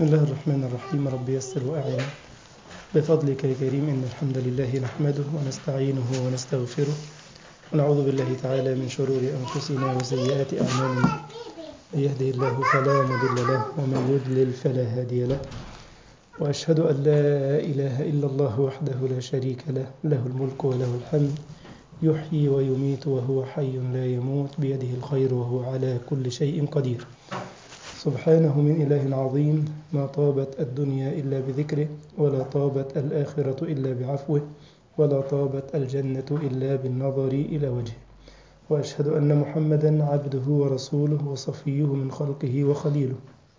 بسم الله الرحمن الرحيم رب يسر وأعن بفضلك يا كريم إن الحمد لله نحمده ونستعينه ونستغفره ونعوذ بالله تعالى من شرور أنفسنا وسيئات أعمالنا من يهده الله فلا مضل له ومن يضلل فلا هادي له وأشهد أن لا إله إلا الله وحده لا شريك له له الملك وله الحمد يحيي ويميت وهو حي لا يموت بيده الخير وهو على كل شيء قدير سبحانه من إله عظيم ما طابت الدنيا إلا بذكره ولا طابت الآخرة إلا بعفوه ولا طابت الجنة إلا بالنظر إلى وجهه وأشهد أن محمدا عبده ورسوله وصفيه من خلقه وخليله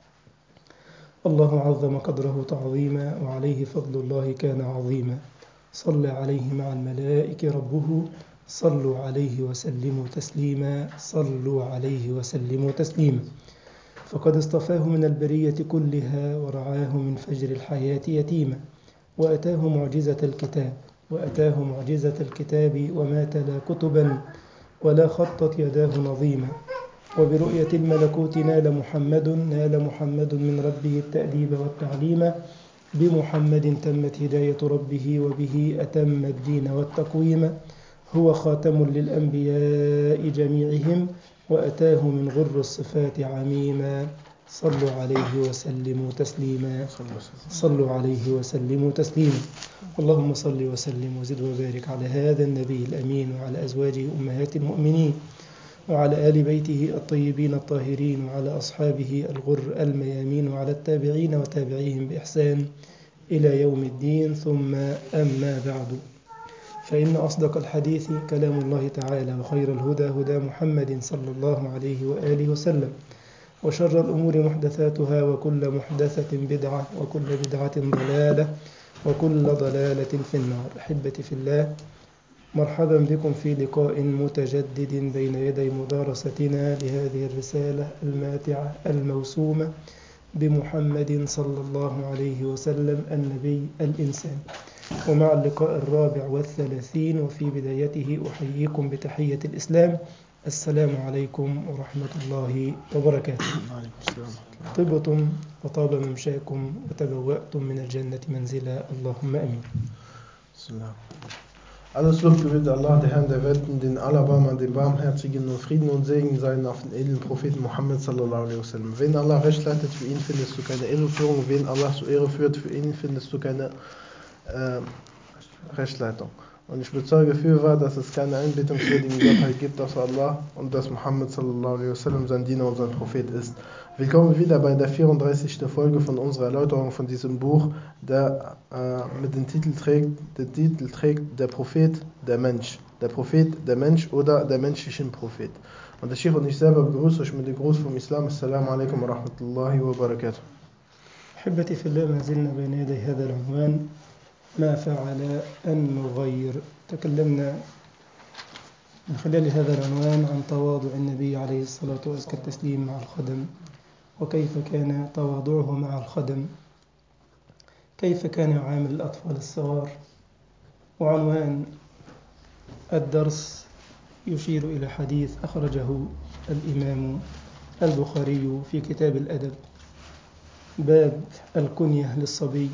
الله عظم قدره تعظيما وعليه فضل الله كان عظيما صلى عليه مع الملائكة ربه صلوا عليه وسلموا تسليما صلوا عليه وسلموا تسليما فقد اصطفاه من البرية كلها ورعاه من فجر الحياة يتيما وأتاه معجزة الكتاب وأتاه معجزة الكتاب وما تلا كتبا ولا خطت يداه نظيما وبرؤية الملكوت نال محمد نال محمد من ربه التأديب والتعليم بمحمد تمت هداية ربه وبه أتم الدين والتقويم هو خاتم للأنبياء جميعهم وأتاه من غر الصفات عميما صلوا عليه وسلموا تسليما صلوا عليه وسلموا تسليما اللهم صل وسلم وزد وبارك على هذا النبي الأمين وعلى أزواجه أمهات المؤمنين وعلى آل بيته الطيبين الطاهرين وعلى أصحابه الغر الميامين وعلى التابعين وتابعيهم بإحسان إلى يوم الدين ثم أما بعد فإن أصدق الحديث كلام الله تعالى وخير الهدى هدى محمد صلى الله عليه وآله وسلم وشر الأمور محدثاتها وكل محدثة بدعة وكل بدعة ضلالة وكل ضلالة في النار أحبتي في الله مرحبا بكم في لقاء متجدد بين يدي مدارستنا لهذه الرسالة الماتعة الموسومة بمحمد صلى الله عليه وسلم النبي الإنسان ومع اللقاء الرابع والثلاثين وفي بدايته أحييكم بتحية الإسلام السلام عليكم ورحمة الله وبركاته طبتم وطاب ممشاكم وتبوأتم من الجنة منزلا اللهم أمين Alles Lob gebührt Allah, der Herr der Welten, den Allerbarmer, den Barmherzigen und Frieden und Segen seien auf den edlen Propheten Muhammad sallallahu alaihi wasallam. Wen Allah recht leitet, für ihn findest du keine Irreführung. Wen Allah zur Ehre führt, für ihn findest du keine äh, Rechtleitung. Und ich bezeuge fürwahr, dass es keine einbetungswürdigen Gottheit gibt außer Allah und dass Muhammad sallallahu alaihi wasallam sein Diener und sein Prophet ist. Willkommen wieder bei der 34. Folge von unserer Erläuterung von diesem Buch, der äh, mit dem Titel trägt, der Titel trägt Der Prophet, der Mensch. Der Prophet, der Mensch oder der menschliche Prophet. Und der Sheikh und ich selber begrüße euch mit dem Gruß vom Islam. Assalamu alaikum wa rahmatullahi wa barakatuh. أحبتي في الله ما زلنا بين يدي هذا العنوان ما فعل النغير تكلمنا من خلال هذا العنوان عن تواضع النبي عليه الصلاة وأزكى التسليم مع الخدم وكيف كان تواضعه مع الخدم كيف كان يعامل الأطفال الصغار وعنوان الدرس يشير إلى حديث أخرجه الإمام البخاري في كتاب الأدب باب الكنية للصبي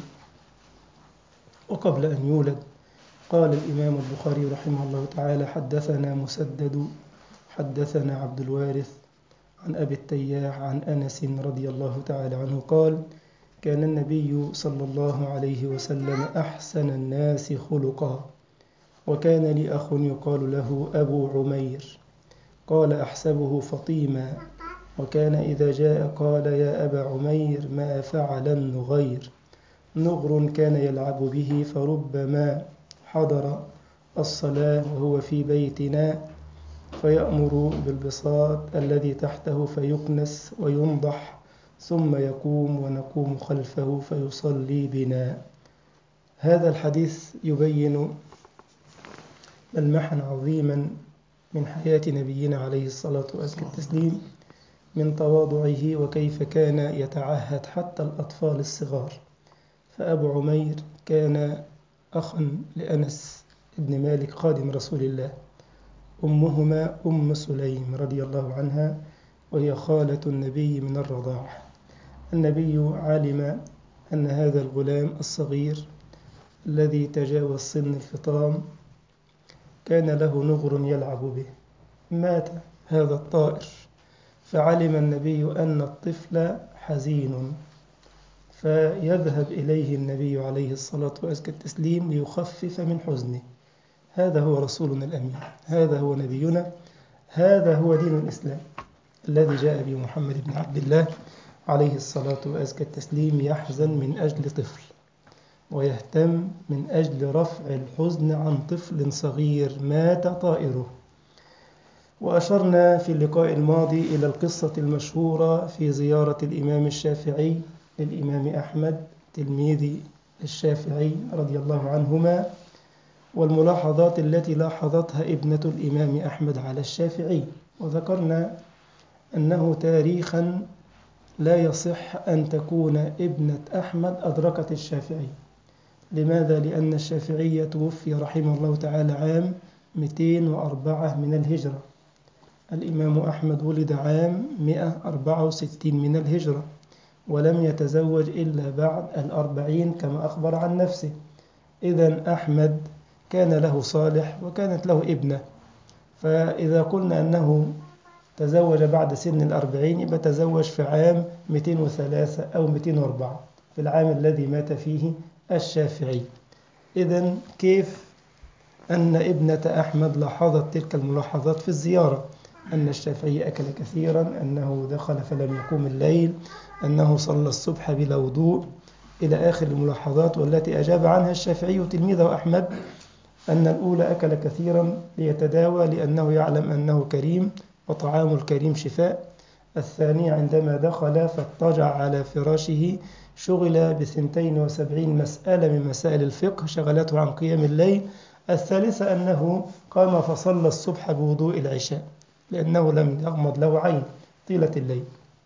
وقبل أن يولد قال الإمام البخاري رحمه الله تعالى حدثنا مسدد حدثنا عبد الوارث عن أبي التياح عن أنس رضي الله تعالى عنه قال كان النبي صلى الله عليه وسلم أحسن الناس خلقا وكان لي أخ يقال له أبو عمير قال أحسبه فطيما وكان إذا جاء قال يا أبا عمير ما فعل النغير نغر كان يلعب به فربما حضر الصلاة وهو في بيتنا فيأمر بالبساط الذي تحته فيكنس وينضح ثم يقوم ونقوم خلفه فيصلي بنا هذا الحديث يبين ملمحا عظيما من حياة نبينا عليه الصلاة والتسليم من تواضعه وكيف كان يتعهد حتى الأطفال الصغار فأبو عمير كان أخا لأنس بن مالك خادم رسول الله أمهما أم سليم رضي الله عنها وهي خالة النبي من الرضاعة النبي علم أن هذا الغلام الصغير الذي تجاوز سن الفطام كان له نغر يلعب به مات هذا الطائر فعلم النبي أن الطفل حزين فيذهب إليه النبي عليه الصلاة وأزكى التسليم ليخفف من حزنه هذا هو رسولنا الأمين هذا هو نبينا هذا هو دين الإسلام الذي جاء به محمد بن عبد الله عليه الصلاة وأزكى التسليم يحزن من أجل طفل ويهتم من أجل رفع الحزن عن طفل صغير مات طائره وأشرنا في اللقاء الماضي إلى القصة المشهورة في زيارة الإمام الشافعي للإمام أحمد تلميذ الشافعي رضي الله عنهما والملاحظات التي لاحظتها ابنة الإمام أحمد على الشافعي وذكرنا أنه تاريخا لا يصح أن تكون ابنة أحمد أدركت الشافعي لماذا؟ لأن الشافعي توفي رحمه الله تعالى عام 204 من الهجرة الإمام أحمد ولد عام 164 من الهجرة ولم يتزوج إلا بعد الأربعين كما أخبر عن نفسه إذا أحمد كان له صالح وكانت له ابنة فإذا قلنا أنه تزوج بعد سن الأربعين يبقى تزوج في عام 203 أو 204 في العام الذي مات فيه الشافعي إذا كيف أن ابنة أحمد لاحظت تلك الملاحظات في الزيارة أن الشافعي أكل كثيرا أنه دخل فلم يقوم الليل أنه صلى الصبح بلا وضوء إلى آخر الملاحظات والتي أجاب عنها الشافعي تلميذه أحمد أن الأولى أكل كثيرا ليتداوى لأنه يعلم أنه كريم وطعام الكريم شفاء الثاني عندما دخل فاضطجع على فراشه شغل بثنتين وسبعين مسألة من مسائل الفقه شغلته عن قيام الليل الثالثة أنه قام فصلى الصبح بوضوء العشاء لأنه لم يغمض له عين طيلة الليل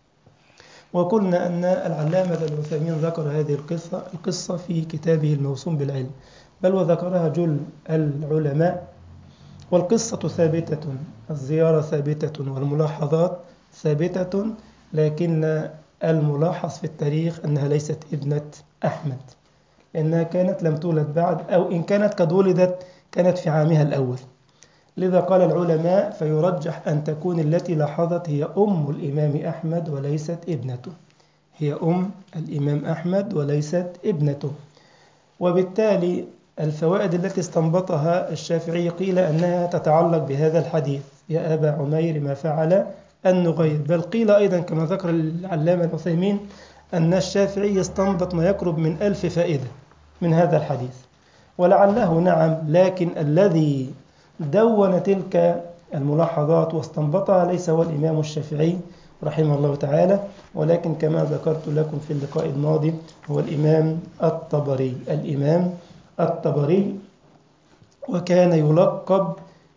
وقلنا أن العلامة العثيمين ذكر هذه القصة القصة في كتابه الموسوم بالعلم بل وذكرها جل العلماء والقصة ثابتة الزيارة ثابتة والملاحظات ثابتة لكن الملاحظ في التاريخ أنها ليست ابنة أحمد إنها كانت لم تولد بعد أو إن كانت قد ولدت كانت في عامها الأول لذا قال العلماء فيرجح أن تكون التي لاحظت هي أم الإمام أحمد وليست ابنته هي أم الإمام أحمد وليست ابنته وبالتالي الفوائد التي استنبطها الشافعي قيل أنها تتعلق بهذا الحديث يا أبا عمير ما فعل النغير بل قيل أيضا كما ذكر العلامة العثيمين أن الشافعي استنبط ما يقرب من ألف فائدة من هذا الحديث ولعله نعم لكن الذي دون تلك الملاحظات واستنبطها ليس هو الإمام الشافعي رحمه الله تعالى ولكن كما ذكرت لكم في اللقاء الماضي هو الإمام الطبري الإمام الطبري وكان يلقب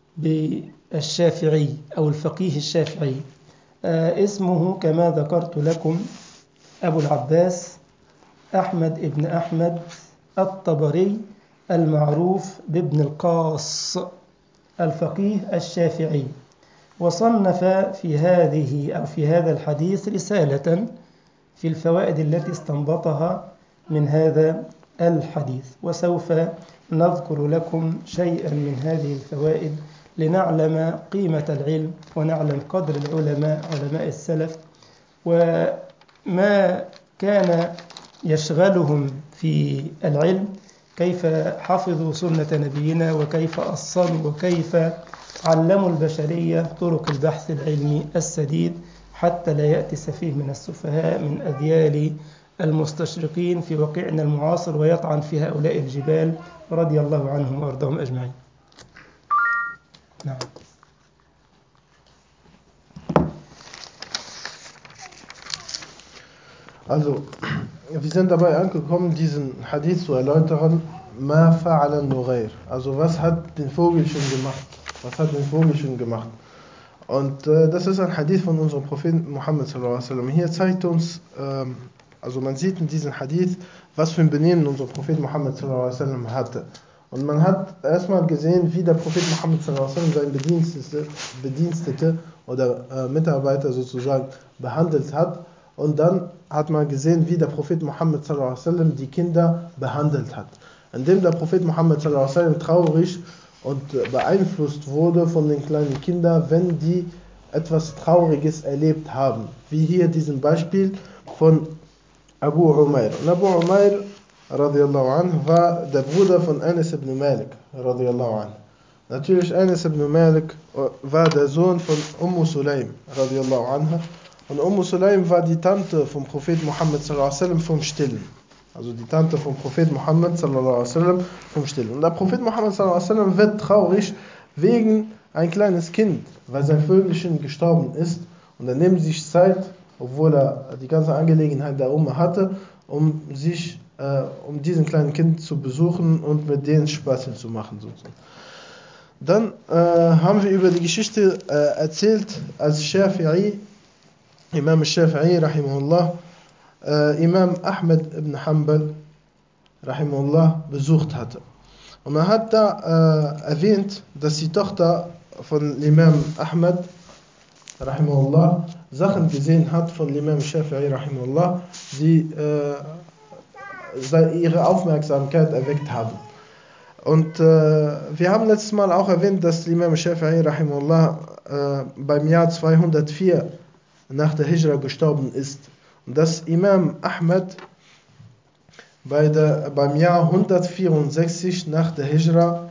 بالشافعي أو الفقيه الشافعي آه اسمه كما ذكرت لكم أبو العباس أحمد ابن أحمد الطبري المعروف بابن القاص الفقيه الشافعي وصنف في هذه أو في هذا الحديث رسالة في الفوائد التي استنبطها من هذا الحديث وسوف نذكر لكم شيئا من هذه الفوائد لنعلم قيمة العلم ونعلم قدر العلماء علماء السلف وما كان يشغلهم في العلم كيف حفظوا سنة نبينا وكيف أصلوا وكيف علموا البشرية طرق البحث العلمي السديد حتى لا يأتي سفيه من السفهاء من أذيال المستشرقين في واقعنا المعاصر ويطعن في هؤلاء الجبال رضي الله عنهم وأرضهم أجمعين نعم Also, wir sind dabei angekommen, diesen Hadith zu erläutern. Ma fa'ala Nughair. Also, was hat den Vogel schon gemacht? Was hat den Vogel schon gemacht? Und äh, das ist ein Hadith von unserem Propheten Muhammad sallallahu alaihi wasallam. Hier zeigt uns, ähm, also man sieht in diesem Hadith, was für ein Benehmen unser Prophet Muhammad sallallahu alaihi wasallam hatte. Und man hat erstmal gesehen, wie der Prophet Muhammad sallallahu alaihi wasallam seine Bedienstete, Bedienstete oder äh, Mitarbeiter sozusagen behandelt hat. Und dann hat man gesehen, wie der Prophet Muhammad sallallahu alaihi wasallam die Kinder behandelt hat. Indem der Prophet Muhammad sallallahu alaihi wasallam traurig und beeinflusst wurde von den kleinen Kindern, wenn die etwas Trauriges erlebt haben. Wie hier diesem Beispiel von Abu Umair. Und Abu Umair radiallahu anh, war der Bruder von Anas ibn Malik radiallahu anh. Natürlich Anas ibn Malik war der Sohn von Umm Sulaim radiallahu anha. Und Umm Sulaim war die Tante vom Prophet Muhammad sallallahu alaihi wasallam vom Stillen. Also die Tante vom Prophet Muhammad sallallahu alaihi wasallam vom Stillen. Und der Prophet Muhammad sallallahu alaihi wasallam wird traurig wegen ein kleines Kind, weil sein Vögelchen gestorben ist. Und er nimmt sich Zeit, obwohl er die ganze Angelegenheit darum hatte, um sich, äh, um diesen kleinen Kind zu besuchen und mit denen Spaß zu machen sozusagen. Dann äh, haben wir über die Geschichte äh, erzählt, als Shafi'i, Imam Shafi'i, rahimahullah, äh, Imam Ahmed ibn Hanbal, rahimahullah, besucht hatte. Und er hat da äh, erwähnt, dass die Tochter von Imam Ahmed, rahimahullah, Sachen gesehen hat von Imam Shafi'i, rahimahullah, die äh, ihre Aufmerksamkeit erweckt haben. Und äh, wir haben letztes Mal auch erwähnt, dass Imam Shafi'i rahimullah äh, beim Jahr 204 nach der Hijra gestorben ist. Und dass Imam Ahmed bei der, beim Jahr 164 nach der Hijra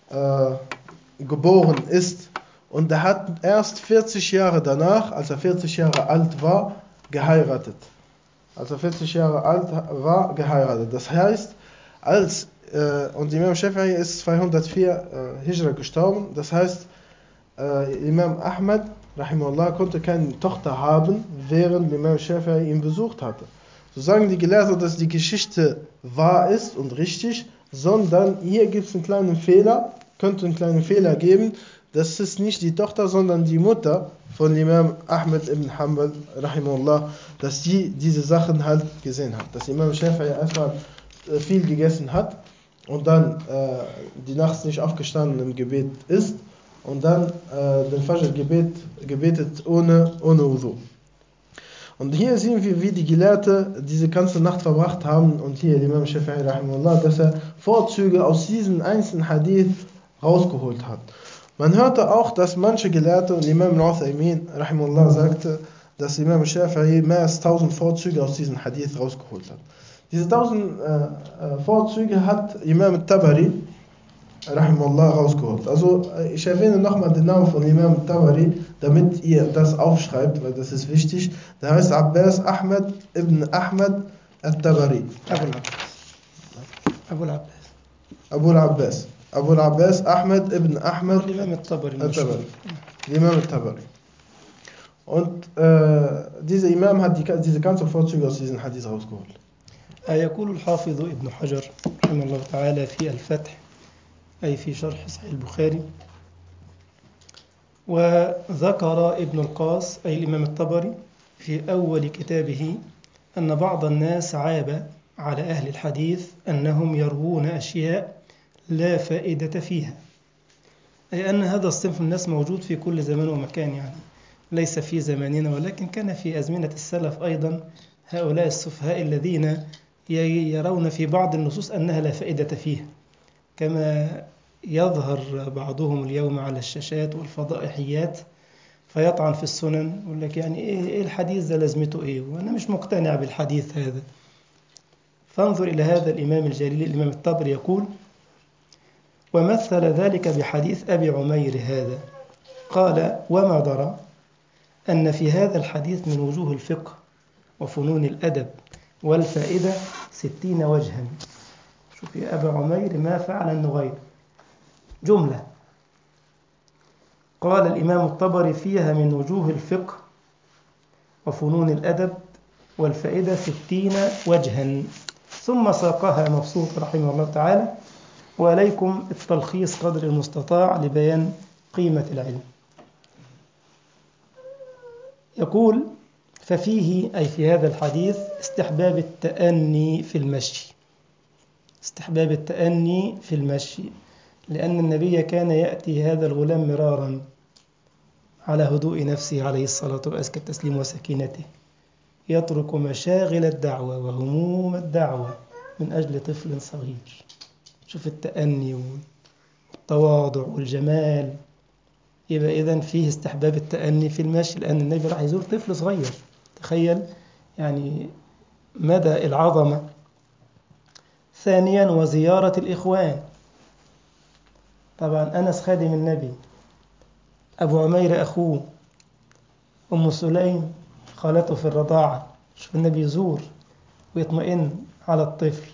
äh, geboren ist. Und er hat erst 40 Jahre danach, als er 40 Jahre alt war, geheiratet. Als er 40 Jahre alt war, geheiratet. Das heißt, als und Imam Shafi'i ist 204 äh, Hijra gestorben. Das heißt, äh, Imam Ahmed rahimahullah, konnte keine Tochter haben, während Imam Shafi'i ihn besucht hatte. So sagen die Gelehrten, dass die Geschichte wahr ist und richtig, sondern hier gibt es einen kleinen Fehler, könnte einen kleinen Fehler geben. Das ist nicht die Tochter, sondern die Mutter von Imam Ahmed ibn Hanbal rahimahullah, dass die diese Sachen halt gesehen hat. Dass Imam Shafi'i einfach viel gegessen hat und dann äh, die nachts nicht aufgestanden im Gebet ist und dann äh, den Fajr-Gebet gebetet ohne, ohne Wudu. Und hier sehen wir, wie die Gelehrten diese ganze Nacht verbracht haben und hier Imam Shafi'i rahimahullah, dass er Vorzüge aus diesem einzelnen Hadith rausgeholt hat. Man hörte auch, dass manche Gelehrte und Imam al-Uthaymin rahimahullah sagte, dass Imam Shafi'i mehr als 1000 Vorzüge aus diesem Hadith rausgeholt hat. Diese tausend äh, Vorzüge hat Imam Tabari rahimullah rausgeholt. Also ich erwähne nochmal den Namen von Imam Tabari, damit ihr das aufschreibt, weil das ist wichtig. Der heißt Abbas Ahmed ibn Ahmed al-Tabari. Abu al-Abbas. Abu al-Abbas. Abu al-Abbas Ahmed ibn Ahmed Imam al-Tabari. al-Tabari. Imam al-Tabari. Und äh, dieser Imam hat die, diese ganzen Vorzüge aus diesem Hadith rausgeholt. يقول الحافظ ابن حجر رحمه الله تعالى في الفتح أي في شرح صحيح البخاري وذكر ابن القاس أي الإمام الطبري في أول كتابه أن بعض الناس عاب على أهل الحديث أنهم يروون أشياء لا فائدة فيها أي أن هذا الصنف من الناس موجود في كل زمان ومكان يعني ليس في زماننا ولكن كان في أزمنة السلف أيضا هؤلاء السفهاء الذين يرون في بعض النصوص أنها لا فائدة فيها كما يظهر بعضهم اليوم على الشاشات والفضائحيات فيطعن في السنن يقول لك يعني إيه الحديث ده لازمته إيه وأنا مش مقتنع بالحديث هذا فانظر إلى هذا الإمام الجليل الإمام الطبري يقول ومثل ذلك بحديث أبي عمير هذا قال وما درى أن في هذا الحديث من وجوه الفقه وفنون الأدب والفائدة ستين وجها شوف يا أبا عمير ما فعل النغير جملة قال الإمام الطبري فيها من وجوه الفقه وفنون الأدب والفائدة ستين وجها ثم ساقها مبسوط رحمه الله تعالى وعليكم التلخيص قدر المستطاع لبيان قيمة العلم يقول ففيه أي في هذا الحديث استحباب التأني في المشي استحباب التأني في المشي لأن النبي كان يأتي هذا الغلام مرارا على هدوء نفسه عليه الصلاة وأزكى التسليم وسكينته يترك مشاغل الدعوة وهموم الدعوة من أجل طفل صغير شوف التأني والتواضع والجمال يبقى إذا فيه استحباب التأني في المشي لأن النبي راح يزور طفل صغير تخيل يعني مدى العظمة ثانيا وزيارة الإخوان طبعا أنس خادم النبي أبو عمير أخوه أم سليم خالته في الرضاعة شوف النبي يزور ويطمئن على الطفل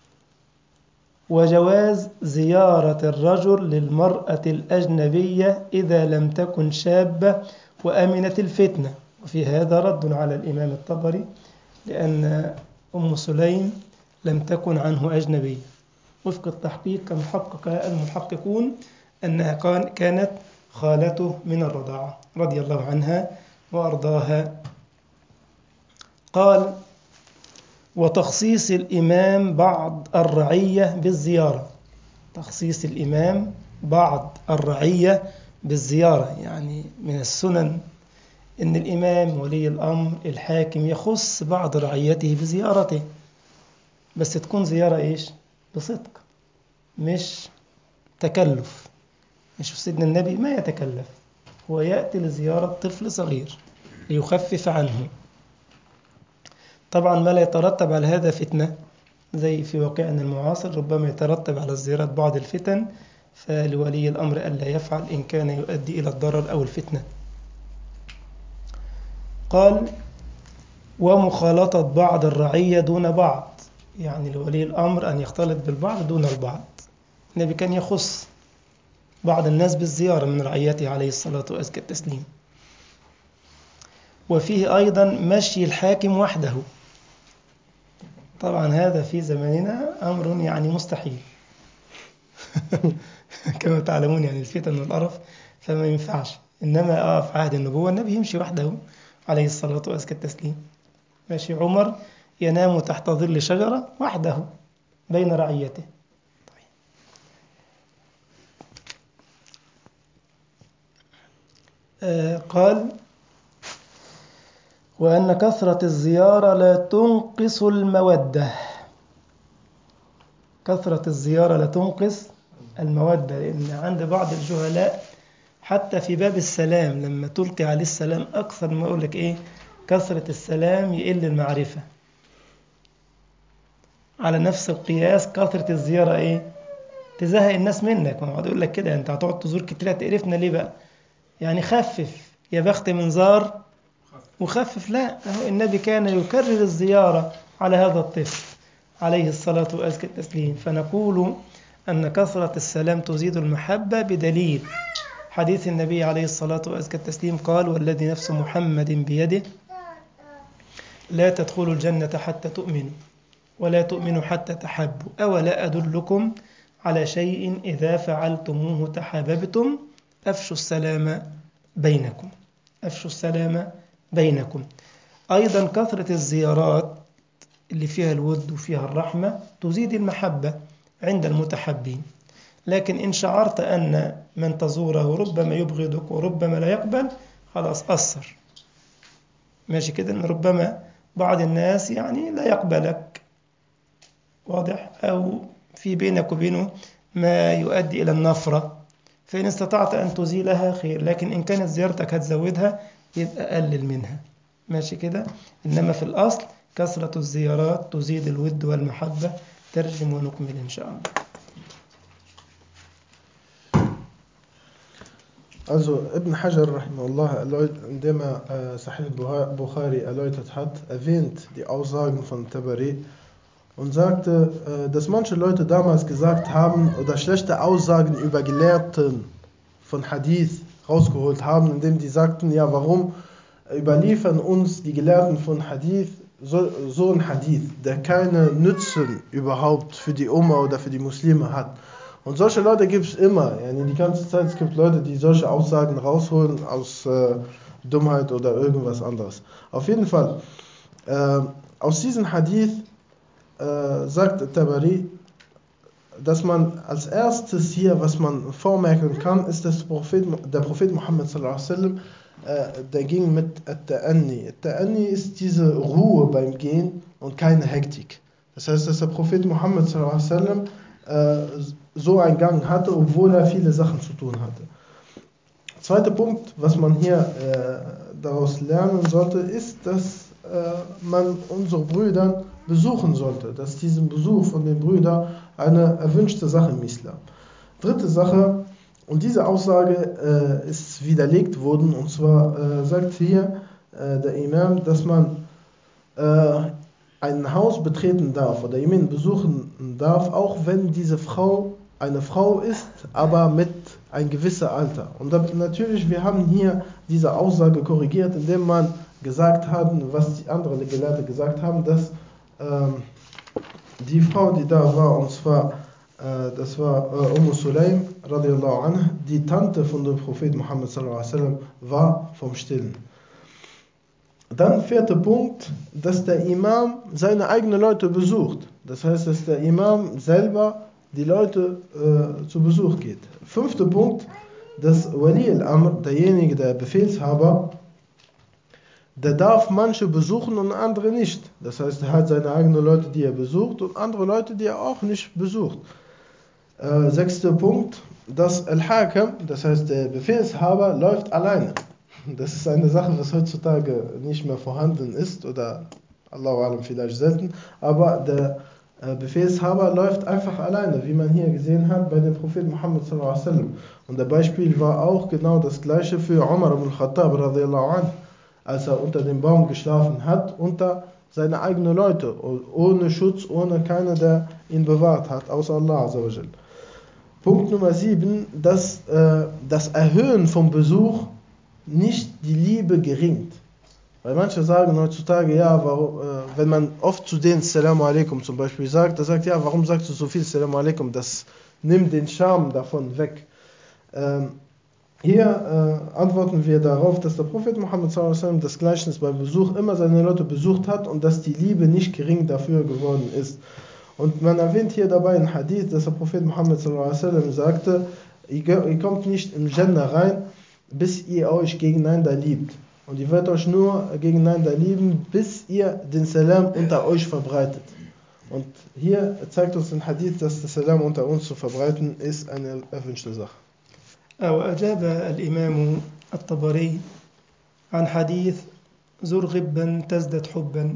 وجواز زيارة الرجل للمرأة الأجنبية إذا لم تكن شابة وأمنت الفتنة وفي هذا رد على الإمام الطبري لأن أم سليم لم تكن عنه أجنبية وفق التحقيق كما حقق المحققون أنها كانت خالته من الرضاعة رضي الله عنها وأرضاها قال وتخصيص الإمام بعض الرعية بالزيارة تخصيص الإمام بعض الرعية بالزيارة يعني من السنن أن الإمام ولي الأمر الحاكم يخص بعض رعيته بزيارته بس تكون زيارة إيش؟ بصدق مش تكلف مش سيدنا النبي ما يتكلف هو يأتي لزيارة طفل صغير ليخفف عنه طبعا ما لا يترتب على هذا فتنة زي في واقعنا المعاصر ربما يترتب على الزيارة بعض الفتن فلولي الأمر ألا يفعل إن كان يؤدي إلى الضرر أو الفتنة قال ومخالطة بعض الرعية دون بعض يعني لولي الأمر أن يختلط بالبعض دون البعض النبي كان يخص بعض الناس بالزيارة من رعيته عليه الصلاة وأزكى التسليم وفيه أيضا مشي الحاكم وحده طبعا هذا في زماننا أمر يعني مستحيل كما تعلمون يعني الفتن والقرف فما ينفعش إنما آه في عهد النبوة النبي يمشي وحده عليه الصلاة وأزكى التسليم ماشي عمر ينام تحت ظل شجرة وحده بين رعيته طيب. آه قال وأن كثرة الزيارة لا تنقص المودة كثرة الزيارة لا تنقص المودة لأن عند بعض الجهلاء حتى في باب السلام لما تلقي عليه السلام أكثر ما يقول لك إيه كثرة السلام يقل المعرفة على نفس القياس كثرة الزيارة إيه تزهق الناس منك ما يقول لك كده أنت هتقعد تزور كتير تقرفنا ليه بقى يعني خفف يا بخت من زار وخفف لا هو النبي كان يكرر الزيارة على هذا الطفل عليه الصلاة وأزكى التسليم فنقول أن كثرة السلام تزيد المحبة بدليل حديث النبي عليه الصلاة وأزكى التسليم قال والذي نفس محمد بيده لا تدخلوا الجنة حتى تؤمنوا ولا تؤمنوا حتى تحبوا أولا أدلكم على شيء إذا فعلتموه تحاببتم أفشوا السلام بينكم أفشوا السلام بينكم أيضا كثرة الزيارات اللي فيها الود وفيها الرحمة تزيد المحبة عند المتحبين لكن إن شعرت أن من تزوره ربما يبغضك وربما لا يقبل خلاص أثر ماشي كده إن ربما بعض الناس يعني لا يقبلك واضح أو في بينك وبينه ما يؤدي إلى النفرة فإن استطعت أن تزيلها خير لكن إن كانت زيارتك هتزودها يبقى قلل منها ماشي كده إنما في الأصل كثرة الزيارات تزيد الود والمحبة ترجم ونكمل إن شاء الله Also Ibn Hajar rahimahullah, indem er äh, Sahih Bukhari erläutert hat, erwähnt die Aussagen von Tabari und sagte, äh, dass manche Leute damals gesagt haben oder schlechte Aussagen über Gelehrten von Hadith rausgeholt haben, indem die sagten, ja warum überliefern uns die Gelehrten von Hadith so, so ein Hadith, der keine Nützen überhaupt für die Oma oder für die Muslime hat. Und solche Leute gibt es immer. Yani die ganze Zeit es gibt Leute, die solche Aussagen rausholen aus äh, Dummheit oder irgendwas anderes. Auf jeden Fall, äh, aus diesem Hadith äh, sagt Tabari, dass man als erstes hier, was man vormerken kann, ist, dass der Prophet, der Prophet Muhammad sallallahu alaihi wasallam äh, der ging mit At-Ta'anni. At-Ta'anni ist diese Ruhe beim Gehen und keine Hektik. Das heißt, dass der Prophet Muhammad sallallahu alaihi wasallam, äh, so einen Gang hatte, obwohl er viele Sachen zu tun hatte. Zweiter Punkt, was man hier äh, daraus lernen sollte, ist, dass äh, man unsere Brüder besuchen sollte, dass diesen Besuch von den Brüdern eine erwünschte Sache im Islam. Dritte Sache, und diese Aussage äh, ist widerlegt worden, und zwar äh, sagt hier äh, der Imam, dass man äh, ein Haus betreten darf oder jemanden besuchen darf, auch wenn diese Frau eine Frau ist, aber mit ein gewisses Alter. Und da, natürlich, wir haben hier diese Aussage korrigiert, indem man gesagt hat, was die anderen Gelehrte gesagt haben, dass ähm, die Frau, die da war, und zwar, äh, das war äh, Umm Sulaim, radiallahu anha, die Tante von dem Prophet Muhammad sallallahu alaihi wasallam, war vom Stillen. Dann vierter Punkt, dass der Imam seine eigenen Leute besucht. Das heißt, dass der Imam selber die Leute äh, zu Besuch geht. Fünfter Punkt, dass Wali al-Amr, derjenige, der Befehlshaber, der darf manche besuchen und andere nicht. Das heißt, er hat seine eigenen Leute, die er besucht und andere Leute, die er auch nicht besucht. Äh, sechster Punkt, dass Al-Hakam, das heißt der Befehlshaber, läuft alleine. Das ist eine Sache, was heutzutage nicht mehr vorhanden ist oder Allahu Alam vielleicht selten, aber der äh, Befehlshaber läuft einfach alleine, wie man hier gesehen hat bei dem Propheten Muhammad sallallahu alaihi wasallam. Und der Beispiel war auch genau das gleiche für Umar ibn Khattab radiallahu anh, als er unter dem Baum geschlafen hat, unter seine eigenen Leute, ohne Schutz, ohne keiner, der ihn bewahrt hat, außer Allah azawajal. Punkt Nummer 7, dass äh, das Erhöhen vom Besuch nicht die Liebe geringt. Weil manche sagen heutzutage, ja, warum, äh, wenn man oft zu denen Salamu alaikum zum Beispiel sagt, da sagt, ja, warum sagst du so viel Salamu alaikum? Das nimmt den Charme davon weg. Ähm, hier äh, antworten wir darauf, dass der Prophet Muhammad sallam, das Gleichnis beim Besuch immer seine Leute besucht hat und dass die Liebe nicht gering dafür geworden ist. Und man erwähnt hier dabei ein Hadith, dass der Prophet Muhammad sallam, sagte, ihr, ihr kommt nicht im Jannah rein, bis ihr euch gegeneinander liebt. Und ihr werdet euch nur gegeneinander lieben, bis ihr den Salam unter euch verbreitet. Und hier zeigt uns ein Hadith, dass der Salam unter uns zu verbreiten ist eine erwünschte Sache. وأجاب الإمام الطبري عن حديث زر غبا تزدد حبا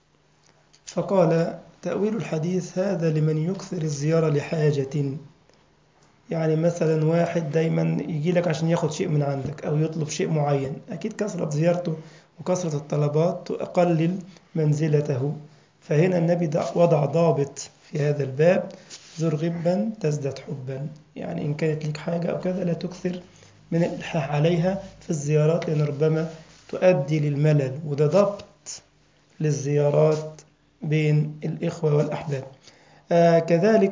فقال تأويل الحديث هذا لمن يكثر الزيارة لحاجة يعني مثلا واحد دايما يجي لك عشان ياخد شيء من عندك أو يطلب شيء معين أكيد كثرة زيارته وكثرة الطلبات تقلل منزلته فهنا النبي وضع ضابط في هذا الباب زر غبا تزداد حبا يعني إن كانت لك حاجة أو كذا لا تكثر من الإلحاح عليها في الزيارات لأن ربما تؤدي للملل وده ضبط للزيارات بين الإخوة والأحباب آه كذلك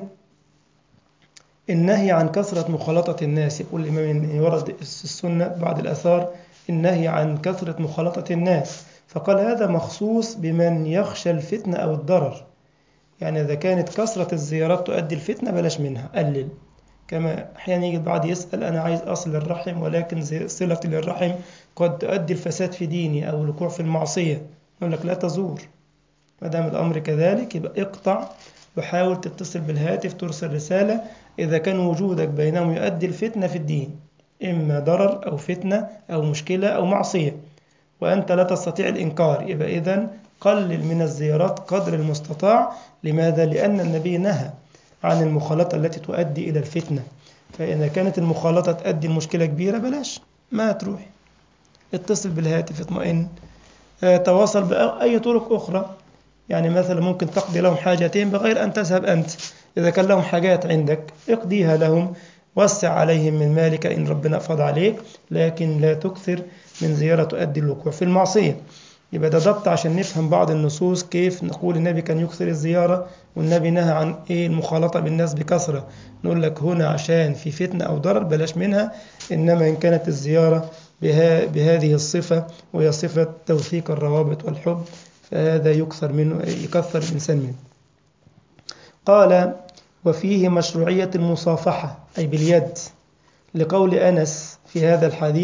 النهي عن كثرة مخالطة الناس يقول الإمام ورد السنة بعد الأثار النهي عن كثرة مخالطة الناس فقال هذا مخصوص بمن يخشى الفتنة أو الضرر يعني إذا كانت كثرة الزيارات تؤدي الفتنة بلاش منها قلل كما أحيانا يجي البعض يسأل أنا عايز أصل الرحم ولكن صلتي للرحم قد تؤدي الفساد في ديني أو الوقوع في المعصية يقول لك لا تزور ما دام الأمر كذلك يبقى اقطع وحاول تتصل بالهاتف ترسل رسالة إذا كان وجودك بينهم يؤدي الفتنة في الدين إما ضرر أو فتنة أو مشكلة أو معصية وأنت لا تستطيع الإنكار يبقى إذن قلل من الزيارات قدر المستطاع لماذا؟ لأن النبي نهى عن المخالطة التي تؤدي إلى الفتنة فإذا كانت المخالطة تؤدي المشكلة كبيرة بلاش ما تروح اتصل بالهاتف اطمئن تواصل بأي طرق أخرى يعني مثلا ممكن تقضي لهم حاجتين بغير أن تذهب أنت إذا كان لهم حاجات عندك اقضيها لهم وسع عليهم من مالك إن ربنا أفض عليك لكن لا تكثر من زيارة تؤدي الوقوع في المعصية يبقى ده ضبط عشان نفهم بعض النصوص كيف نقول النبي كان يكثر الزيارة والنبي نهى عن إيه المخالطة بالناس بكثرة نقول لك هنا عشان في فتنة أو ضرر بلاش منها إنما إن كانت الزيارة بها بهذه الصفة وهي صفة توثيق الروابط والحب فهذا يكثر منه يكثر الإنسان منه قال وفيه مشروعية المصافحة أي باليد لقول أنس في هذا الحديث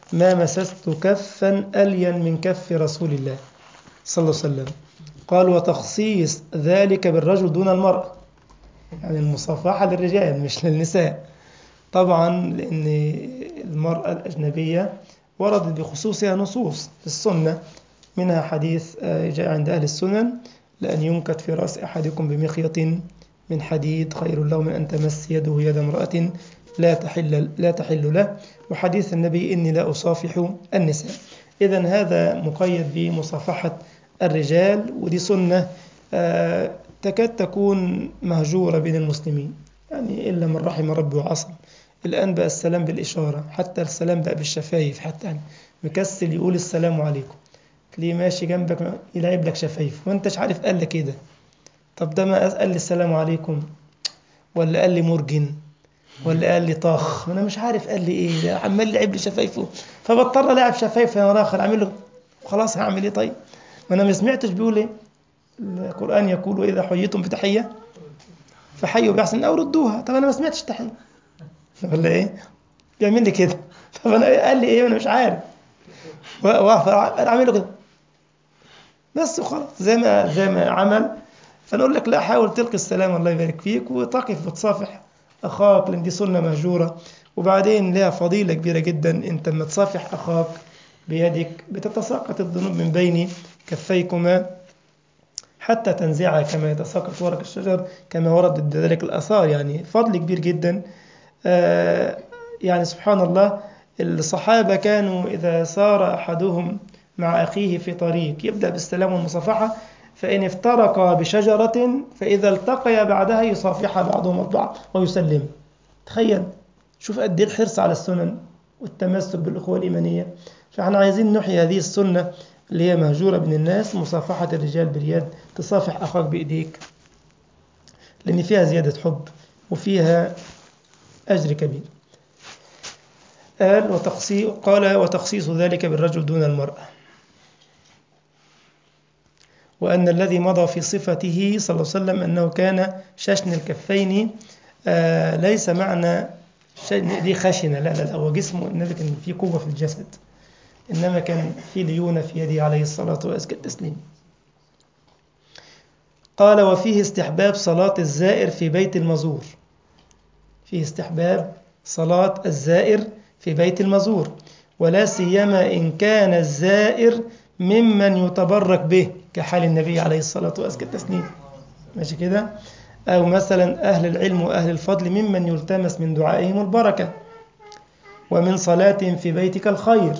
ما مسست كفا ألين من كف رسول الله صلى الله عليه وسلم قال وتخصيص ذلك بالرجل دون المرأة يعني المصافحة للرجال مش للنساء طبعا لأن المرأة الأجنبية وردت بخصوصها نصوص في السنة منها حديث جاء عند أهل السنن لأن ينكت في رأس أحدكم بمخيط من حديد خير له من أن تمس يده يد امرأة لا تحل لا تحل له وحديث النبي إني لا أصافح النساء إذا هذا مقيد بمصافحة الرجال ودي سنة آه تكاد تكون مهجورة بين المسلمين يعني إلا من رحم ربي وعصم الآن بقى السلام بالإشارة حتى السلام بقى بالشفايف حتى يعني مكسل يقول السلام عليكم تلاقيه ماشي جنبك يلعب لك شفايف وانتش عارف قال لك ايه ده طب ده ما قال لي السلام عليكم ولا قال لي مرجن ولا قال لي طخ انا مش عارف قال لي ايه ده عمال يلعب لي شفايفه فبضطر العب شفايف انا اخر اعمل له خلاص هعمل ايه طيب ما انا ما سمعتش بيقول ايه القران يقول واذا حييتم بتحيه فحيوا باحسن او ردوها طب انا ما سمعتش تحيه ولا ايه بيعمل لي كده طب انا قال لي ايه وانا مش عارف اعمل له كده بس وخلاص زي ما زي ما عمل فنقول لك لا حاول تلقي السلام الله يبارك فيك وتقف وتصافح اخاك لان دي سنه مهجوره وبعدين لها فضيله كبيره جدا انت لما تصافح اخاك بيدك بتتساقط الذنوب من بين كفيكما حتى تنزعها كما يتساقط ورق الشجر كما ورد ذلك الاثار يعني فضل كبير جدا آه يعني سبحان الله الصحابه كانوا اذا سار احدهم مع اخيه في طريق يبدا بالسلام والمصافحه فإن افترقا بشجرة فإذا التقيا بعدها يصافح بعضهم البعض ويسلم تخيل شوف قد ايه الحرص على السنن والتمسك بالأخوة الإيمانية فاحنا عايزين نحيي هذه السنة اللي هي مهجورة بين الناس مصافحة الرجال باليد تصافح أخاك بإيديك لأن فيها زيادة حب وفيها أجر كبير قال وتخصيص قال وتخصيص ذلك بالرجل دون المرأة وأن الذي مضى في صفته صلى الله عليه وسلم أنه كان ششن الكفين آه ليس معنى دي خشنة لا لا لا هو جسمه النبي كان فيه قوة في الجسد إنما كان في ليونة في يده عليه الصلاة وأزكى التسليم قال وفيه استحباب صلاة الزائر في بيت المزور فيه استحباب صلاة الزائر في بيت المزور ولا سيما إن كان الزائر ممن يتبرك به كحال النبي عليه الصلاة وأزكى التسليم ماشي كده أو مثلا أهل العلم وأهل الفضل ممن يلتمس من دعائهم البركة ومن صلاة في بيتك الخير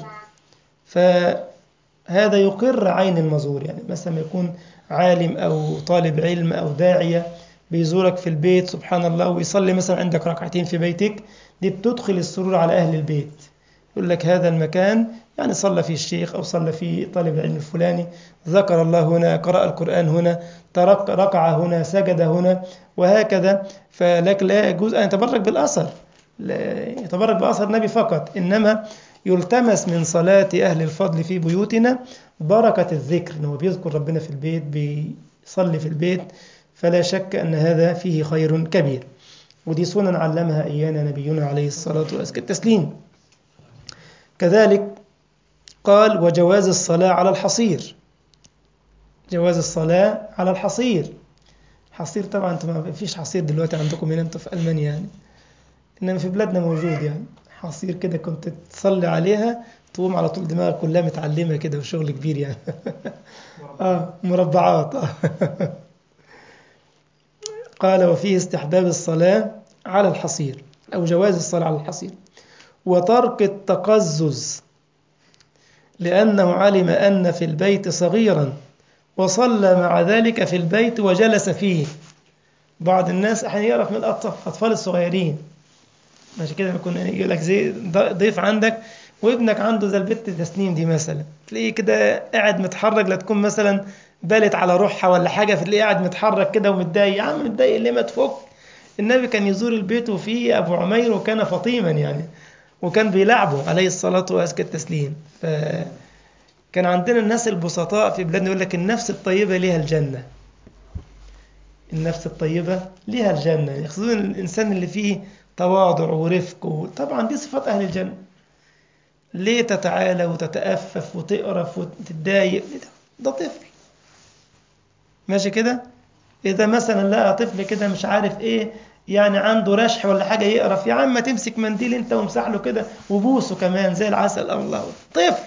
فهذا يقر عين المزور يعني مثلا يكون عالم أو طالب علم أو داعية بيزورك في البيت سبحان الله ويصلي مثلا عندك ركعتين في بيتك دي بتدخل السرور على أهل البيت يقول لك هذا المكان يعني صلى فيه الشيخ أو صلى فيه طالب العلم الفلاني ذكر الله هنا قرأ القرآن هنا ترك ركع هنا سجد هنا وهكذا فلك لا يجوز أن يتبرك بالأثر يتبرك بأثر النبي فقط إنما يلتمس من صلاة أهل الفضل في بيوتنا بركة الذكر إنه بيذكر ربنا في البيت بيصلي في البيت فلا شك أن هذا فيه خير كبير ودي سنن علمها إيانا نبينا عليه الصلاة والسلام التسليم كذلك قال وجواز الصلاة على الحصير جواز الصلاة على الحصير حصير طبعا انتم ما فيش حصير دلوقتي عندكم هنا انتم في ألمانيا يعني إنما في بلادنا موجود يعني حصير كده كنت تصلي عليها تقوم على طول دماغك كلها متعلمة كده وشغل كبير يعني آه مربعات آه. قال وفيه استحباب الصلاة على الحصير أو جواز الصلاة على الحصير وترك التقزز لأنه علم أن في البيت صغيرا وصلى مع ذلك في البيت وجلس فيه بعض الناس أحيانا يعرف من الأطفال الصغيرين ماشي كده يكون يقول لك زي ضيف عندك وابنك عنده زي البت تسنيم دي مثلا تلاقيه كده قاعد متحرك لا تكون مثلا بالت على روحها ولا حاجه فتلاقيه قاعد متحرك كده ومتضايق يا عم متضايق ليه ما تفك النبي كان يزور البيت وفيه ابو عمير وكان فطيما يعني وكان بيلعبه عليه الصلاه وازكى التسليم فكان عندنا الناس البسطاء في بلادنا يقول لك النفس الطيبه ليها الجنه النفس الطيبه ليها الجنه يقصدون الانسان اللي فيه تواضع ورفق طبعا دي صفات اهل الجنه ليه تتعالى وتتأفف وتقرف وتتضايق ده طفل ماشي كده إذا مثلا لقى طفل كده مش عارف إيه يعني عنده رشح ولا حاجة يقرف يا عم تمسك منديل أنت وامسح له كده وبوسه كمان زي العسل الله طفل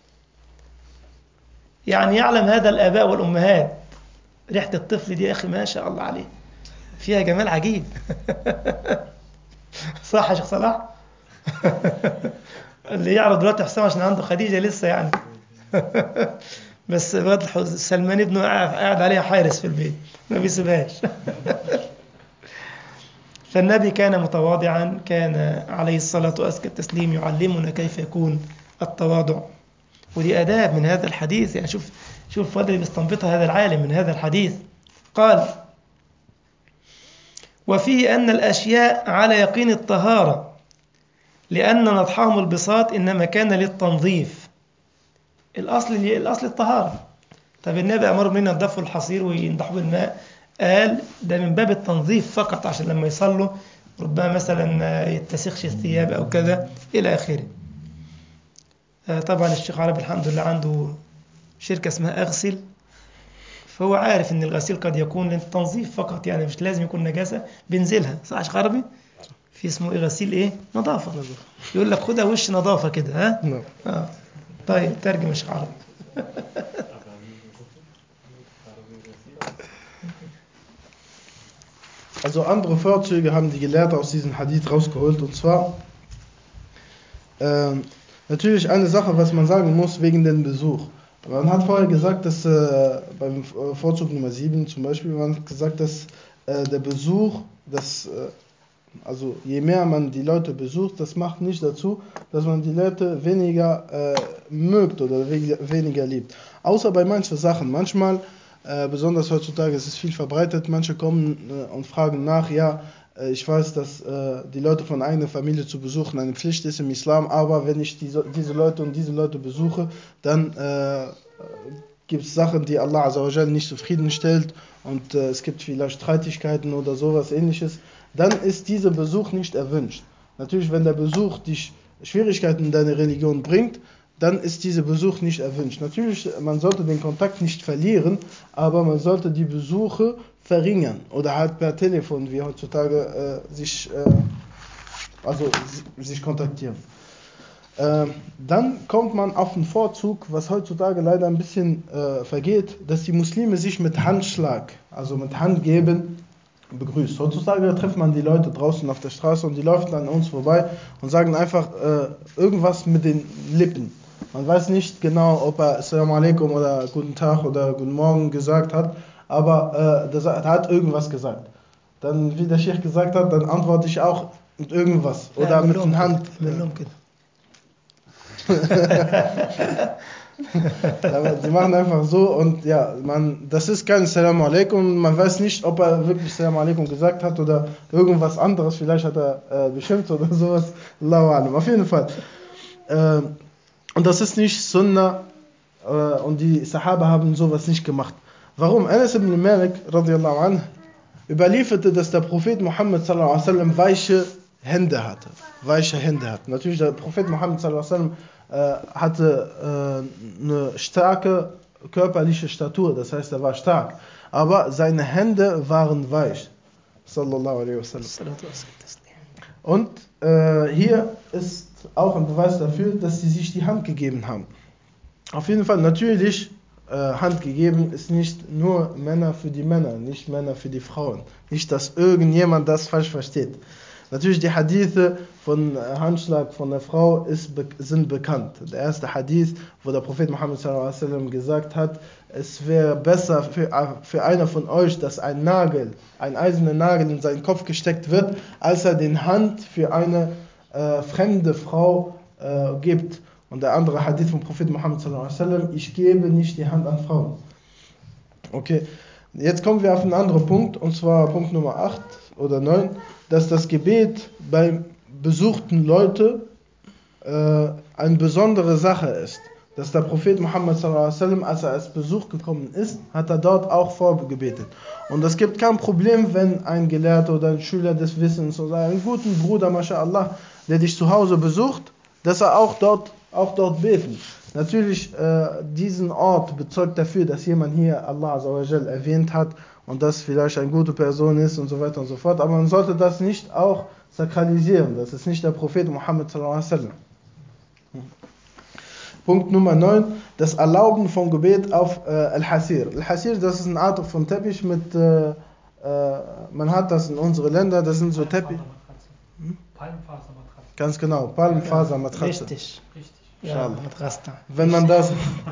يعني يعلم هذا الآباء والأمهات ريحة الطفل دي يا أخي ما شاء الله عليه فيها جمال عجيب صح يا شيخ صلاح اللي يعرض دلوقتي حسام عشان عنده خديجة لسه يعني بس الواد سلمان ابنه قاعد عليها حارس في البيت ما بيسيبهاش فالنبي كان متواضعا كان عليه الصلاة وأزكى التسليم يعلمنا كيف يكون التواضع ودي آداب من هذا الحديث يعني شوف شوف الفضل اللي بيستنبطها هذا العالم من هذا الحديث قال وفيه أن الأشياء على يقين الطهارة لأن نضحهم البساط إنما كان للتنظيف الأصل الأصل الطهارة طب النبي أمر بنا ينضفوا الحصير وينضحوا بالماء قال ده من باب التنظيف فقط عشان لما يصلوا ربما مثلا يتسخش الثياب أو كذا إلى آخره طبعا الشيخ عربي الحمد لله عنده شركة اسمها أغسل فهو عارف ان الغسيل قد يكون للتنظيف فقط يعني مش لازم يكون نجاسة بنزلها صح يا شيخ عربي في اسمه ايه غسيل ايه نظافة يقول لك خدها وش نظافة كده ها نعم. آه. طيب ترجم يا شيخ عربي Also andere Vorzüge haben die Gelehrten aus diesem Hadith rausgeholt und zwar ähm, natürlich eine Sache, was man sagen muss wegen dem Besuch. Man hat vorher gesagt, dass äh, beim Vorzug Nummer 7 zum Beispiel, man hat gesagt, dass äh, der Besuch, dass, äh, also je mehr man die Leute besucht, das macht nicht dazu, dass man die Leute weniger äh, mögt oder weniger liebt. Außer bei manchen Sachen. Manchmal, äh, besonders heutzutage, ist es viel verbreitet, manche kommen äh, und fragen nach, ja, ich weiß, dass äh, die Leute von eigener Familie zu besuchen eine Pflicht ist im Islam, aber wenn ich diese, diese Leute und diese Leute besuche, dann äh, gibt es Sachen, die Allah Azzawajal nicht zufriedenstellt und äh, es gibt vielleicht Streitigkeiten oder sowas ähnliches, dann ist dieser Besuch nicht erwünscht. Natürlich, wenn der Besuch dich Schwierigkeiten in deine Religion bringt, dann ist dieser Besuch nicht erwünscht. Natürlich, man sollte den Kontakt nicht verlieren, aber man sollte die Besuche verringern oder halt per Telefon, wie heutzutage äh, sich, äh, also sich kontaktieren. Äh, dann kommt man auf den Vorzug, was heutzutage leider ein bisschen äh, vergeht, dass die Muslime sich mit Handschlag, also mit Handgeben, begrüßt. Heutzutage trifft man die Leute draußen auf der Straße und die laufen an uns vorbei und sagen einfach äh, irgendwas mit den Lippen. Man weiß nicht genau, ob er Assalamu alaikum oder Guten Tag oder Guten Morgen gesagt hat, aber äh, er hat irgendwas gesagt. Dann, wie der Sheikh gesagt hat, dann antworte ich auch mit irgendwas oder Ja, mit باللوم der Hand. كده، باللوم كده Aber die machen einfach so und ja, man, das ist kein Salam alaikum. Man weiß nicht, ob er wirklich Salam alaikum gesagt hat oder irgendwas anderes. Vielleicht hat er äh, beschimpft oder sowas. Allahu alam. Auf jeden Fall. Ähm, und das ist nicht Sunnah äh, und die Sahaba haben sowas nicht gemacht. Warum? Anas ibn Malik radiallahu anhu überlieferte, dass der Prophet Muhammad sallallahu alaihi wasallam weiche Hände hatte. Weiche Hände hatte. Natürlich, der Prophet Muhammad sallallahu alaihi wasallam äh, hatte äh, eine starke körperliche Statur, das heißt, er war stark. Aber seine Hände waren weich. Sallallahu alaihi wasallam. الصلاة والسلام Und äh, hier ist auch ein Beweis dafür, dass sie sich die Hand gegeben haben. Auf jeden Fall, natürlich, äh, Hand gegeben ist nicht nur Männer für die Männer, nicht Männer für die Frauen. Nicht, dass irgendjemand das falsch versteht. Natürlich, die Hadithe von äh, Handschlag von der Frau ist, be sind bekannt. Der erste Hadith, wo der Prophet Muhammad sallallahu alaihi wasallam gesagt hat, es wäre besser für, für einer von euch, dass ein Nagel, ein eiserner Nagel in seinen Kopf gesteckt wird, als er den Hand für eine äh, fremde Frau äh, gibt. Und der andere Hadith vom Prophet Muhammad sallallahu alaihi wasallam, ich gebe nicht die Hand an Frauen. Okay, jetzt kommen wir auf einen anderen Punkt, und zwar Punkt Nummer 8 oder 9, dass das Gebet beim besuchten Leute äh, eine besondere Sache ist. Dass der Prophet Muhammad sallallahu alaihi wasallam, als er als Besuch gekommen ist, hat er dort auch vorgebetet. Und es gibt kein Problem, wenn ein Gelehrter oder ein Schüler des Wissens oder einen guten Bruder, mashallah, der dich zu Hause besucht, dass er auch dort auch dort beten. Natürlich, äh, diesen Ort bezeugt dafür, dass jemand hier Allah Azzawajal erwähnt hat und das vielleicht eine gute Person ist und so weiter und so fort. Aber man sollte das nicht auch sakralisieren. Das ist nicht der Prophet Muhammad sallallahu alaihi wasallam. Punkt Nummer 9, das Erlauben von Gebet auf äh, Al-Hasir. Al-Hasir, das ist eine Art von Teppich mit, äh, äh, man hat das in unsere Länder, das sind so Teppich. Palmfasermatratze. Ganz genau, Palmfasermatratze. Richtig. Richtig. Ja, Inshallah. mit Rasta. Wenn man das,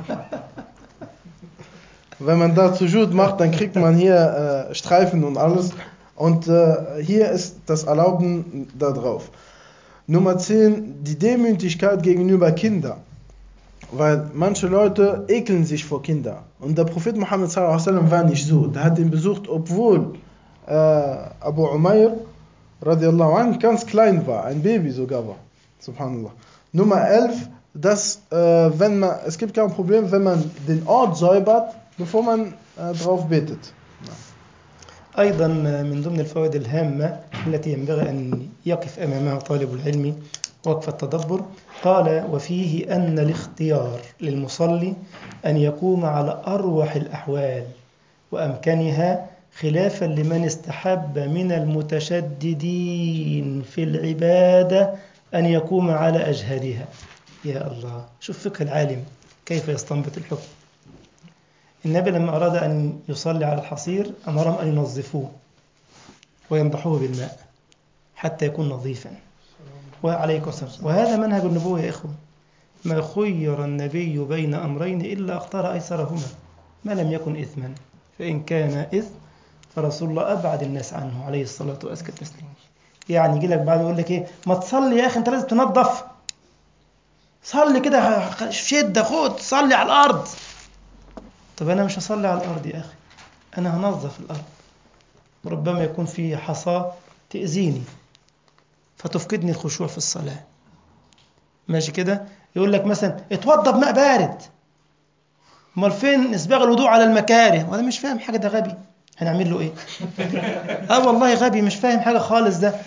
wenn man da Sujud macht, dann kriegt man hier äh, Streifen und alles. Und äh, hier ist das Erlauben da drauf. Nummer 10, die Demütigkeit gegenüber Kindern. Weil manche Leute ekeln sich vor Kindern. Und der Prophet Muhammad sallallahu alaihi wasallam war nicht so. Der hat ihn besucht, obwohl äh, Abu Umair radiallahu anh ganz klein war, ein Baby sogar war. Subhanallah. Nummer 11, dass äh, wenn man, es gibt kein Problem, wenn man den Ort säubert, bevor man äh, drauf betet. أيضا من ضمن الفوائد الهامة التي ينبغي أن يقف أمامها طالب العلم وقف التدبر قال وفيه أن الاختيار للمصلي أن يقوم على أروح الأحوال وأمكنها خلافا لمن استحب من المتشددين في العبادة أن يقوم على أجهدها يا الله شوف فقه العالم كيف يستنبط الحكم النبي لما أراد أن يصلي على الحصير أمرهم أن ينظفوه وينضحوه بالماء حتى يكون نظيفا وعليكم السلام وهذا منهج النبوة يا إخوة ما خير النبي بين أمرين إلا اختار أيسرهما ما لم يكن إثما فإن كان إثم فرسول الله أبعد الناس عنه عليه الصلاة وأزكى التسليم يعني يجي لك بعد يقول لك إيه ما تصلي يا أخي أنت لازم تنظف صلي كده شدة خد صلي على الأرض طب أنا مش هصلي على الأرض يا أخي أنا هنظف الأرض ربما يكون في حصاة تأذيني فتفقدني الخشوع في الصلاة ماشي كده يقول لك مثلا اتوضى بماء بارد امال فين اسباغ الوضوء على المكاره وانا مش فاهم حاجه ده غبي هنعمل له ايه اه والله غبي مش فاهم حاجه خالص ده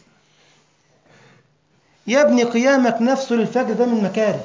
يا ابني قيامك نفسه للفجر ده من مكاره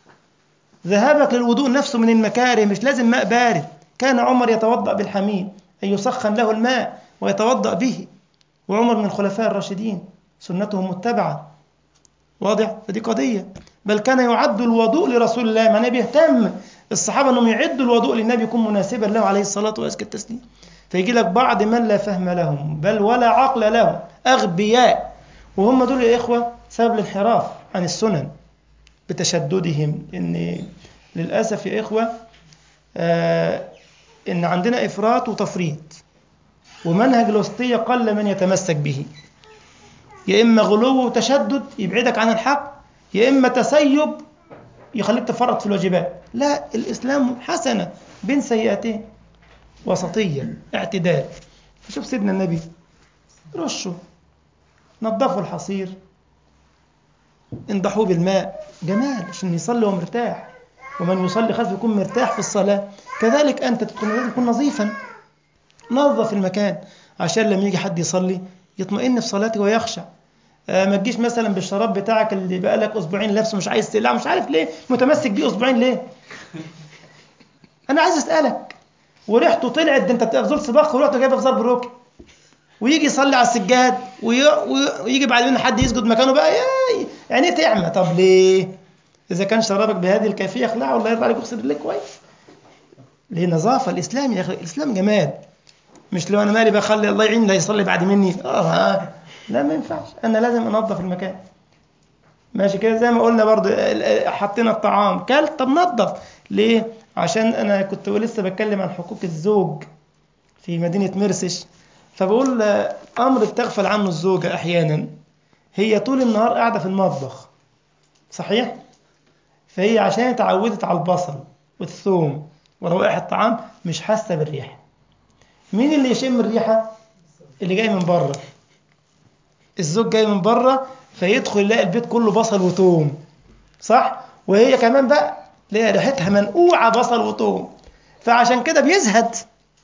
ذهابك للوضوء نفسه من المكاره مش لازم ماء بارد كان عمر يتوضأ بالحميم أن يسخن له الماء ويتوضأ به وعمر من الخلفاء الراشدين سنته متبعة واضح فدي قضية بل كان يعد الوضوء لرسول الله معناه بيهتم الصحابة أنهم يعدوا الوضوء للنبي يكون مناسبا له عليه الصلاة وأزكى التسليم فيجي لك بعض من لا فهم لهم بل ولا عقل لهم أغبياء وهم دول يا إخوة سبب الانحراف عن السنن بتشددهم إن للأسف يا إخوة آه إن عندنا إفراط وتفريط ومنهج الوسطية قل من يتمسك به يا إما غلو وتشدد يبعدك عن الحق يا إما تسيب يخليك تفرط في الواجبات لا الإسلام حسنة بين سيئتين وسطية اعتدال فشوف سيدنا النبي رشوا نظفوا الحصير انضحوه بالماء جمال عشان يصلي وهو مرتاح ومن يصلي خلفه يكون مرتاح في الصلاة كذلك أنت تدخل لازم تكون نظيفا نظف المكان عشان لما يجي حد يصلي يطمئن في صلاته ويخشع آه ما تجيش مثلا بالشراب بتاعك اللي بقالك اسبوعين لابسه مش عايز تقلعه مش عارف ليه متمسك بيه اسبوعين ليه انا عايز اسالك وريحته طلعت ده انت بتبقى في زول سباق وريحته جايبه في ضرب الركن ويجي يصلي على السجاد وي... ويجي بعد منه حد يسجد مكانه بقى ياي عينيه تعمى طب ليه؟ اذا كان شرابك بهذه الكيفيه اخلعه والله يرضى عليك واغسل رجليك كويس ليه نظافه الاسلام يا اخي الاسلام جمال مش لو انا مالي بخلي الله يعين اللي يصلي بعد مني اه لا ما ينفعش انا لازم انظف المكان ماشي كده زي ما قلنا برضو حطينا الطعام كل طب نظف ليه عشان انا كنت لسه بتكلم عن حقوق الزوج في مدينه مرسش فبقول امر بتغفل عنه الزوجه احيانا هي طول النهار قاعده في المطبخ صحيح فهي عشان اتعودت على البصل والثوم وروائح الطعام مش حاسه بالريحه مين اللي يشم الريحه اللي جاي من بره الزوج جاي من بره فيدخل يلاقي البيت كله بصل وثوم صح وهي كمان بقى لقى ريحتها منقوعه بصل وثوم فعشان كده بيزهد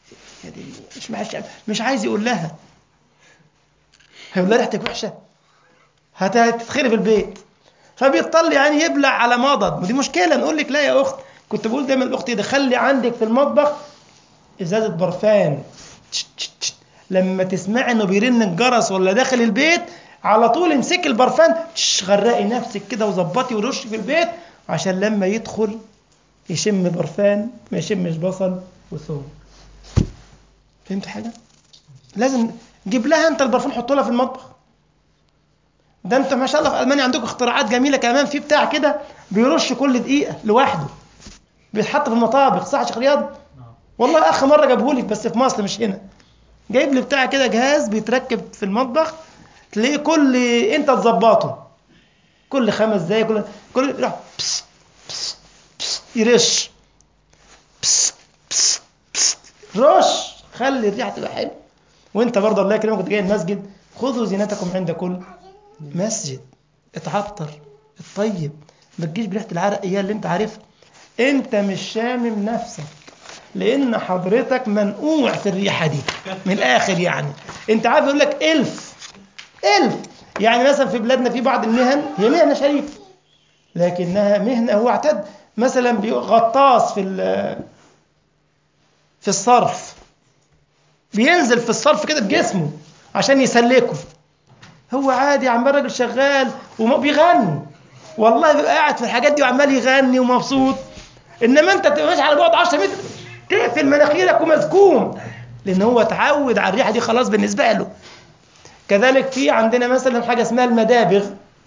مش مش مش عايز يقول لها هيقول لها ريحتك وحشه هتتخرب البيت فبيضطر يعني يبلع على مضض ودي مشكله نقول لك لا يا اخت كنت بقول دايما لاختي ده خلي عندك في المطبخ ازازه برفان تش تش تش. لما تسمعي انه بيرن الجرس ولا داخل البيت على طول امسكي البرفان تش، غرقي نفسك كده وظبطي ورشي في البيت عشان لما يدخل يشم برفان ما يشمش بصل وثوم فهمت حاجه لازم جيب لها انت البرفان حطه لها في المطبخ ده انت ما شاء الله في المانيا عندكم اختراعات جميله كمان في بتاع كده بيرش كل دقيقه لوحده بيتحط في المطابخ صح يا شيخ رياض والله اخ مره جابه لك بس في مصر مش هنا جايب لي بتاع كده جهاز بيتركب في المطبخ تلاقيه كل انت تظبطه كل خمس دقايق كل كل يروح بس بس بس يرش بس بس بس رش خلي الريحه تبقى حلوه وانت برضه الله يكرمك كنت جاي المسجد خذوا زينتكم عند كل مسجد اتعطر الطيب ما تجيش بريحه العرق اياه اللي انت عارفها انت مش شامم نفسك لان حضرتك منقوع في الريحه دي من الاخر يعني انت عارف يقول لك الف الف يعني مثلا في بلادنا في بعض المهن هي مهنه شريفه لكنها مهنه هو اعتاد مثلا بي- غطاس في ال- في الصرف بينزل في الصرف كده بجسمه عشان يسلكه هو عادي يا عم الراجل شغال وما بيغني والله بيبقى قاعد في الحاجات دي وعمال يغني ومبسوط انما انت تبقى ماشي على بعد 10 متر تقفل مناخيرك ومزكوم لان هو اتعود على الريحه دي خلاص بالنسبه له كذلك في عندنا مثلا حاجه اسمها المدابغ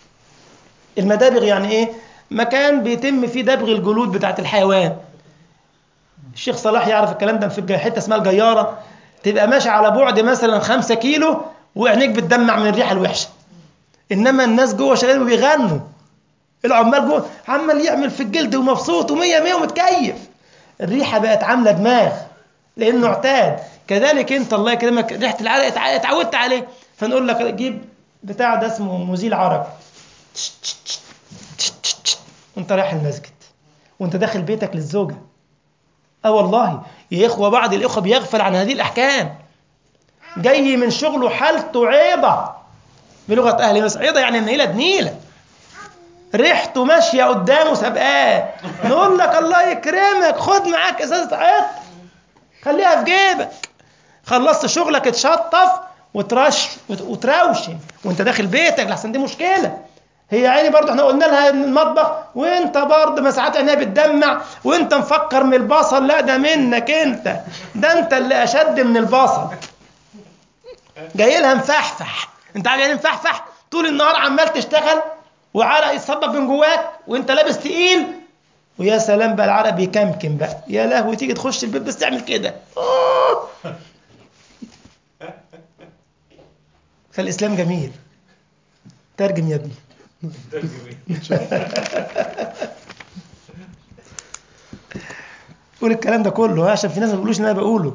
المدابغ يعني ايه مكان بيتم فيه دبغ الجلود بتاعت الحيوان الشيخ صلاح يعرف الكلام ده في الج- حته اسمها الجياره تبقى ماشي على بعد مثلا خمسة كيلو وعينيك بتدمع من الريحه الوحشه انما الناس جوه شغالين وبيغنوا العمال جوه عمال يعمل في الجلد ومبسوط ومية مية ومتكيف الريحه بقت عامله دماغ لانه اعتاد كذلك انت الله يكرمك ريحه العرق اتع- اتعودت عليه فنقول لك جيب بتاع ده اسمه مزيل عرق تش- تش- تش- تش- تش- تش. وانت رايح المسجد وانت داخل بيتك للزوجه اه والله يا اخوه بعض الاخوه بيغفل عن هذه الاحكام جاي من شغله حالته عيبه بلغه اهل مصر عيبه يعني النيله دنيله ريحته ماشيه قدامه سابقاه نقول لك الله يكرمك خد معاك ازازه عطر خليها في جيبك خلصت شغلك اتشطف وترش وت- وتروشن وانت داخل بيتك لحسن دي مشكله هي عيني برضه احنا قلنا لها ان المطبخ وانت برضه ما ساعات عينيها بتدمع وانت مفكر من البصل لا ده منك انت ده انت اللي اشد من البصل جاي لها مفحفح انت عارف يعني مفحفح طول النهار عمال تشتغل وعرق يتصبب من جواك وانت لابس تقيل ويا سلام بقى العرق بيكمكم بقى يا لهوي تيجي تخش البيت بس تعمل كده أوه. فالاسلام جميل ترجم يا ابني قول الكلام ده كله ها، عشان في ناس ما بيقولوش ان انا بقوله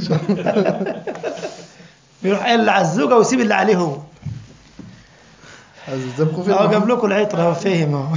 بيروح قايل اللي على الزوجه ويسيب اللي عليه هو Also der Prophet, اه جاب Mohammed, لكم العطر اهو فهم اهو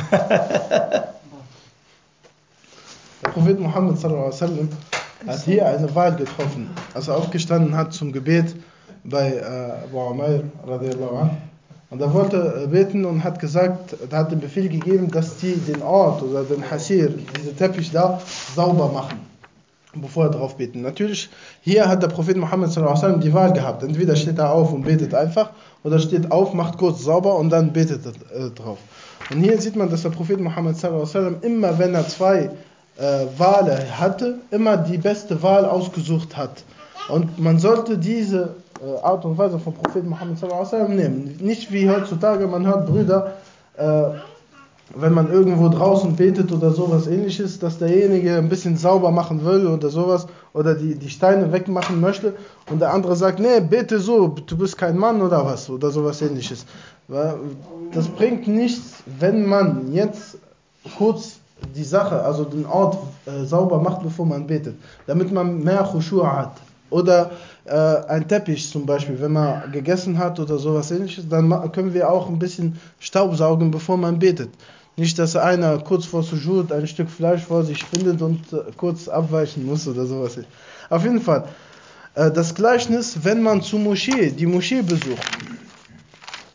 der Prophet Mohammed sallallahu alaihi wasallam hat hier eine Wahl getroffen, als er aufgestanden hat zum Gebet bei äh, Abu Umair radiallahu anh. Und er wollte äh, beten und hat gesagt, er hat den Befehl gegeben, dass die den Ort oder den Hasir, diese Teppich da, sauber machen, bevor er drauf beten. Natürlich, hier hat der Prophet Mohammed sallallahu alaihi wasallam die Wahl gehabt. Entweder steht er auf und betet einfach, oder steht auf, macht kurz sauber und dann betet er äh, drauf. Und hier sieht man, dass der Prophet Mohammed sallallahu alaihi wasallam immer, wenn er zwei äh, Wale hatte, immer die beste Wahl ausgesucht hat. Und man sollte diese äh, Art und Weise vom Propheten Mohammed sallallahu alaihi wasallam nehmen. Nicht wie heutzutage, man hört Brüder, äh, wenn man irgendwo draußen betet oder sowas ähnliches, dass derjenige ein bisschen sauber machen will oder sowas oder die, die Steine wegmachen möchte und der andere sagt, nee, bete so, du bist kein Mann oder was oder sowas ähnliches. Weil Das bringt nichts, wenn man jetzt kurz die Sache, also den Ort äh, sauber macht, bevor man betet, damit man mehr Khushu' hat. Oder äh, ein Teppich zum Beispiel, wenn man gegessen hat oder sowas ähnliches, dann ma- können wir auch ein bisschen Staubsaugen, bevor man betet. Nicht, dass einer kurz vor Sujud ein Stück Fleisch vor sich findet und äh, kurz abweichen muss oder sowas. Auf jeden Fall, äh, das Gleichnis, wenn man zur Moschee, die Moschee besucht,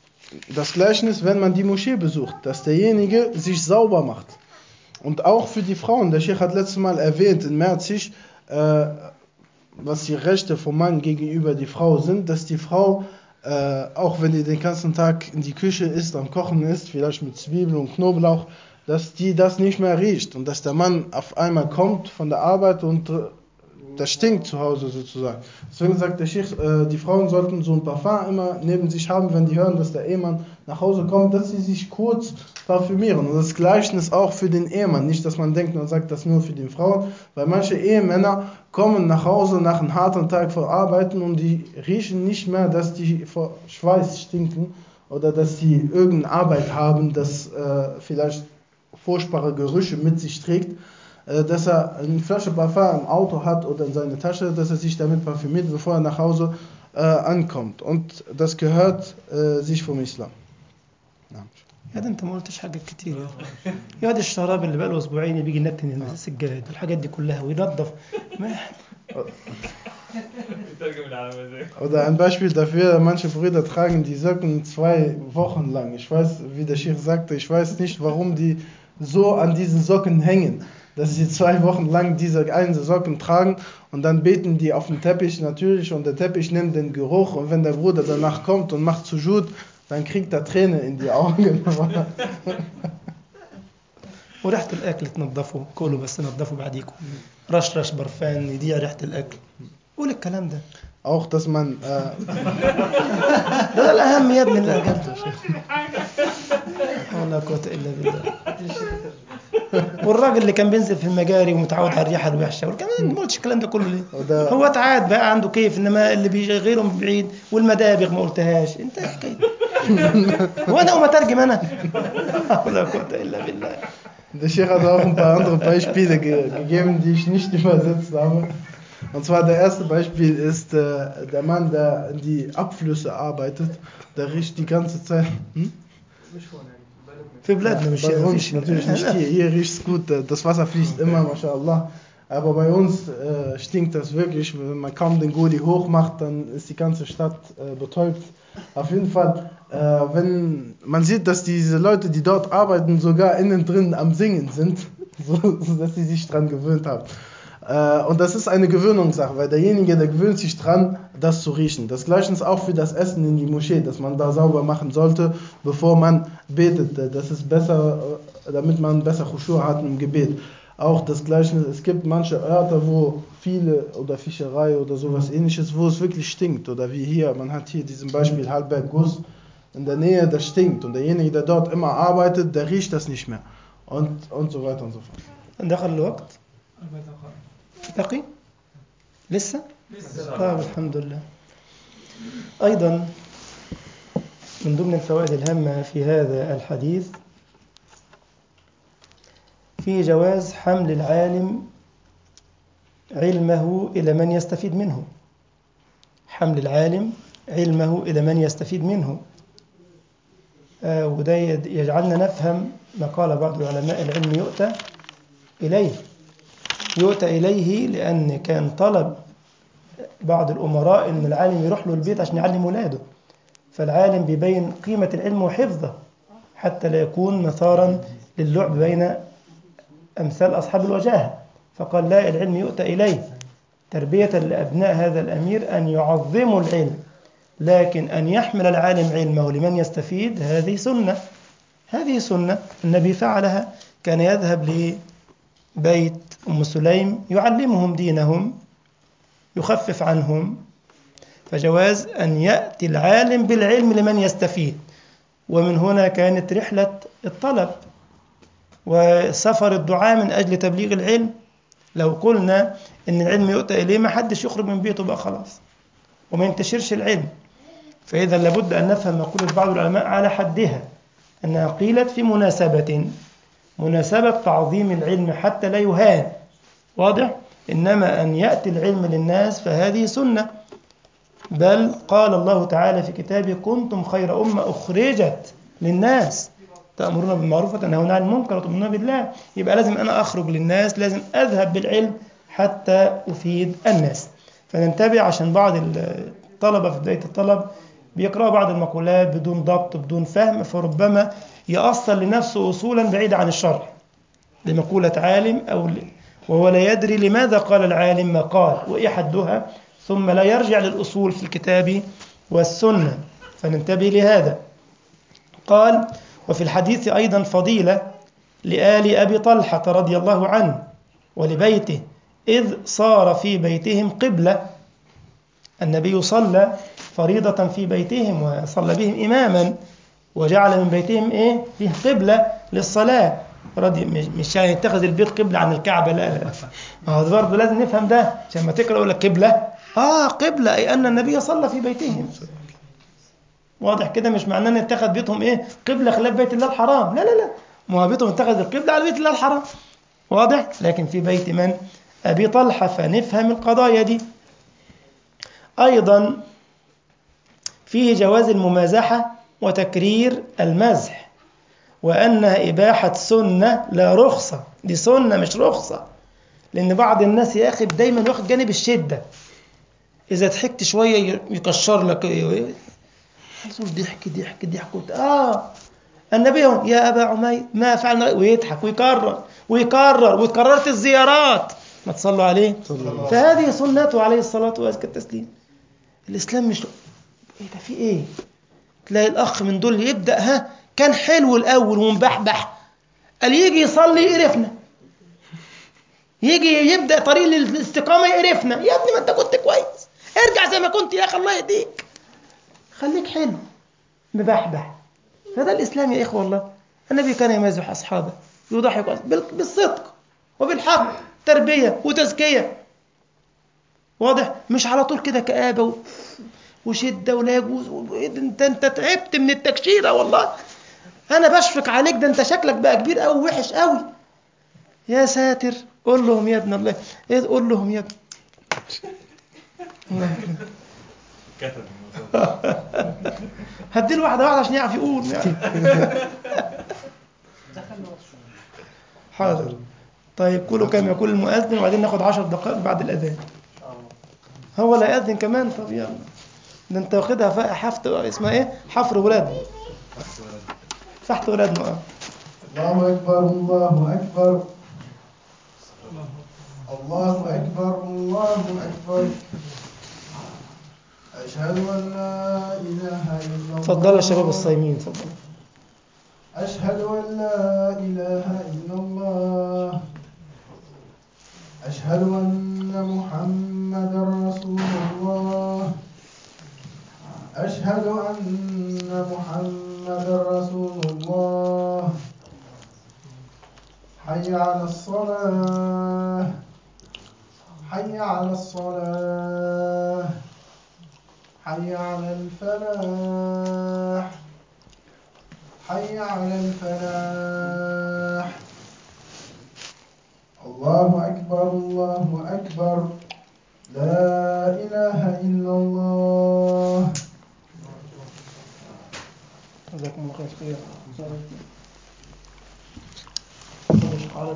das Gleichnis, wenn man die Moschee besucht, dass derjenige sich sauber macht. Und auch für die Frauen, der Sheikh hat letztes Mal erwähnt in Merzig, äh, was die Rechte vom Mann gegenüber die Frau sind, dass die Frau, äh, auch wenn die den ganzen Tag in die Küche ist, am Kochen ist, vielleicht mit Zwiebeln und Knoblauch, dass die das nicht mehr riecht und dass der Mann auf einmal kommt von der Arbeit und äh, das stinkt zu Hause sozusagen. Deswegen sagt der Sheikh, äh, die Frauen sollten so ein Parfum immer neben sich haben, wenn die hören, dass der Ehemann nach Hause kommt, dass sie sich kurz parfümieren. Und das Gleichnis auch für den Ehemann. Nicht, dass man denkt, man sagt das nur für die Frauen, weil manche Ehemänner kommen nach Hause nach einem harten Tag vor Arbeiten und die riechen nicht mehr, dass die vor Schweiß stinken oder dass sie irgendeine Arbeit haben, das äh, vielleicht furchtbare Gerüche mit sich trägt äh, dass er eine Flasche Parfum im Auto hat oder in seiner Tasche, dass er sich damit parfümiert, bevor er nach Hause äh, ankommt. Und das gehört äh, sich vom Islam. Ja. يا ده انت ما قلتش حاجات كتير يا اخي يا ده الشراب اللي بقاله اسبوعين بيجي ينتن السجاد والحاجات دي كلها وينظف ما Oder ein Beispiel dafür, manche Brüder tragen die Socken zwei Wochen lang. Ich weiß, wie der Sheikh sagte, ich weiß nicht, warum die so an diesen Socken hängen. Dass sie zwei Wochen lang diese einen Socken tragen und dann beten die auf dem Teppich natürlich und der Teppich nimmt den Geruch und wenn der Bruder danach kommt und macht Sujud, dann kriegt er Tränen in die Augen. وريحة الأكل تنظفوا كلوا بس نظفوا بعديكم رشرش برفان يضيع ريحة الأكل قول الكلام ده Auch, dass man äh, ده, ده الأهم يا ابني اللي أجلته يا شيخ ولا قوة إلا بالله والراجل اللي كان بينزل في المجاري ومتعود على الريحه الوحشه وكمان ما قلتش الكلام ده كله ليه؟ وده- هو اتعاد بقى عنده كيف انما اللي بيغيره من بعيد والمدابغ ما قلتهاش انت إيه حكايتك وانا اقوم اترجم انا ولا قوه الا بالله Der Sheikh hat auch ein paar andere Beispiele ge gegeben, die ich nicht übersetzt habe. Und zwar der erste Beispiel ist äh, der Mann, der in die Abflüsse arbeitet, der riecht die ganze Zeit. Hm? في بلادنا مش bei uns مفيش natürlich nicht hier. Hier riecht es gut, äh, das Wasser fließt immer, mashallah. Aber bei uns äh, stinkt das wirklich, wenn man kaum den Goli hochmacht, dann ist die ganze Stadt äh, betäubt. Auf jeden Fall, äh, wenn man sieht, dass diese Leute, die dort arbeiten, sogar innen drin am Singen sind, so, so dass sie sich dran gewöhnt haben. Äh, und das ist eine Gewöhnungssache, weil derjenige, der gewöhnt sich dran, das zu riechen. Das gleiche ist auch für das Essen in die Moschee, dass man da sauber machen sollte, bevor man betet. Äh, Das ist besser, äh, damit man besser Khushu hat im Gebet. Auch das gleiche, es gibt manche Orte, wo viele oder Fischerei oder sowas ähnliches, wo es wirklich stinkt. Oder wie hier, man hat hier diesen Beispiel Halberg Guss in der Nähe, das stinkt. Und derjenige, der dort immer arbeitet, der riecht das nicht mehr. Und, und so weiter und so fort. دخل الوقت بقي لسه طيب الحمد لله أيضا من ضمن الفوائد الهامة في هذا الحديث في جواز حمل العالم علمه إلى من يستفيد منه حمل العالم علمه إلى من يستفيد منه آه، وده يد- يجعلنا نفهم ما قال بعض العلماء العلم يؤتى إليه يؤتى إليه لأن كان طلب بعض الأمراء أن العالم يروح له البيت عشان يعلم ولاده فالعالم بيبين قيمة العلم وحفظه حتى لا يكون مثارا للعب بين أمثال أصحاب الوجاهة فقال لا العلم يؤتى إليه تربية لأبناء هذا الأمير أن يعظموا العلم لكن أن يحمل العالم علمه لمن يستفيد هذه سنة هذه سنة النبي فعلها كان يذهب لبيت أم سليم يعلمهم دينهم يخفف عنهم فجواز أن يأتي العالم بالعلم لمن يستفيد ومن هنا كانت رحلة الطلب وسفر الدعاء من أجل تبليغ العلم لو قلنا إن العلم يؤتى إليه ما حدش يخرج من بيته بقى خلاص وما ينتشرش العلم فإذا لابد أن نفهم مقولة بعض العلماء على حدها أنها قيلت في مناسبة مناسبة تعظيم العلم حتى لا يهان واضح؟ إنما أن يأتي العلم للناس فهذه سنة بل قال الله تعالى في كتابه كنتم خير أمة أخرجت للناس تأمرون بالمعروف وتنهون عن المنكر وتؤمنون بالله يبقى لازم أنا أخرج للناس لازم أذهب بالعلم حتى أفيد الناس فننتبه عشان بعض الطلبة في بداية الطلب بيقرأ بعض المقولات بدون ضبط بدون فهم فربما يأصل لنفسه أصولا بعيدة عن الشرع لمقولة عالم أو ل... وهو لا يدري لماذا قال العالم ما قال وإيه حدها ثم لا يرجع للأصول في الكتاب والسنة فننتبه لهذا قال وفي الحديث أيضا فضيلة لآل أبي طلحة رضي الله عنه ولبيته إذ صار في بيتهم قبلة النبي صلى فريضة في بيتهم وصلى بهم إماما وجعل من بيتهم إيه فيه قبلة للصلاة رضي مش يعني يتخذ البيت قبلة عن الكعبة لا لا ما هو برضه لازم نفهم ده عشان ما تقرأ يقول لك قبلة آه قبلة أي أن النبي صلى في بيتهم واضح كده مش معناه ان اتخذ بيتهم ايه قبله خلاف بيت الله الحرام لا لا لا ما هو بيتهم اتخذ القبله على بيت الله الحرام واضح لكن في بيت من ابي طلحه فنفهم القضايا دي ايضا فيه جواز الممازحه وتكرير المزح وانها اباحه سنه لا رخصه دي سنه مش رخصه لان بعض الناس يا اخي دايما واخد جانب الشده اذا ضحكت شويه يكشر لك الرسول ضحك ضحك ضحك اه النبي يا ابا عمير ما فعلنا ويضحك ويكرر ويكرر وتكررت الزيارات ما تصلوا عليه فهذه سنته عليه الصلاه وازكى التسليم الاسلام مش ايه ده في ايه تلاقي الاخ من دول يبدا ها كان حلو الاول ومبحبح قال يجي يصلي يقرفنا يجي يبدا طريق للاستقامه يقرفنا يا ابني ما انت كنت كويس ارجع زي ما كنت يا اخي الله يهديك خليك حلو مبحبح هذا الإسلام يا إخوة والله النبي كان يمازح أصحابه يضحك بالصدق وبالحق تربية وتزكية واضح مش على طول كده كآبة و... وشدة ولا يجوز انت انت تعبت من التكشيرة والله انا بشفق عليك ده انت شكلك بقى كبير قوي وحش قوي يا ساتر قول لهم يا ابن الله ايه قول لهم يا ابن هديله واحدة واحدة عشان يعرف يقول يعني. حاضر طيب كله كما يقول المؤذن وبعدين ناخد عشر دقائق بعد الأذان هو لا يأذن كمان طب يلا ده انت واخدها حفت اسمها ايه حفر ولادنا فحت ولادنا اه الله أكبر الله أكبر الله أكبر الله أكبر أشهد أن لا إله إلا الله اتفضلوا يا شباب الصايمين اتفضلوا أشهد أن لا إله إلا الله أشهد أن محمدا رسول الله أشهد أن محمدا رسول الله حي على الصلاة حي على الصلاة حي على الفلاح حي على الفلاح الله أكبر الله أكبر لا إله إلا الله جزاكم الله خير على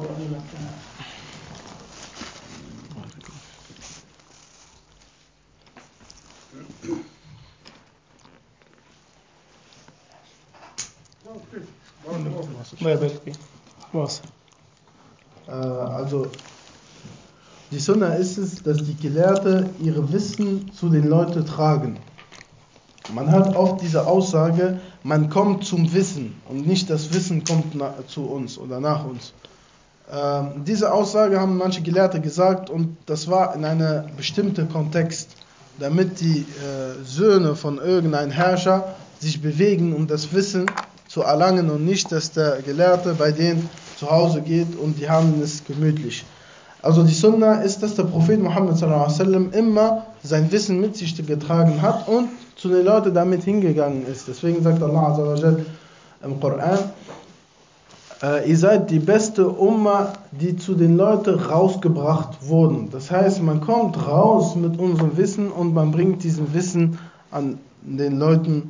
الله يبارك فيك واصل Äh, also die Sunna ist es, dass die Gelehrte ihre Wissen zu den Leuten tragen. Man hört oft diese Aussage, man kommt zum Wissen und nicht das Wissen kommt na, zu uns oder nach uns. Ähm, diese Aussage haben manche Gelehrte gesagt und das war in einem bestimmten Kontext, damit die äh, Söhne von irgendeinem Herrscher sich bewegen, um das Wissen zu erlangen und nicht, dass der Gelehrte bei denen zu Hause geht und die haben es gemütlich. Also die Sunna ist, dass der Prophet Muhammad sallam, immer sein Wissen mit sich getragen hat und zu den Leuten damit hingegangen ist. Deswegen sagt Allah Azza wa Jal im Koran, äh, ihr seid die beste Umma, die zu den Leuten rausgebracht wurden. Das heißt, man kommt raus mit unserem Wissen und man bringt diesen Wissen an den Leuten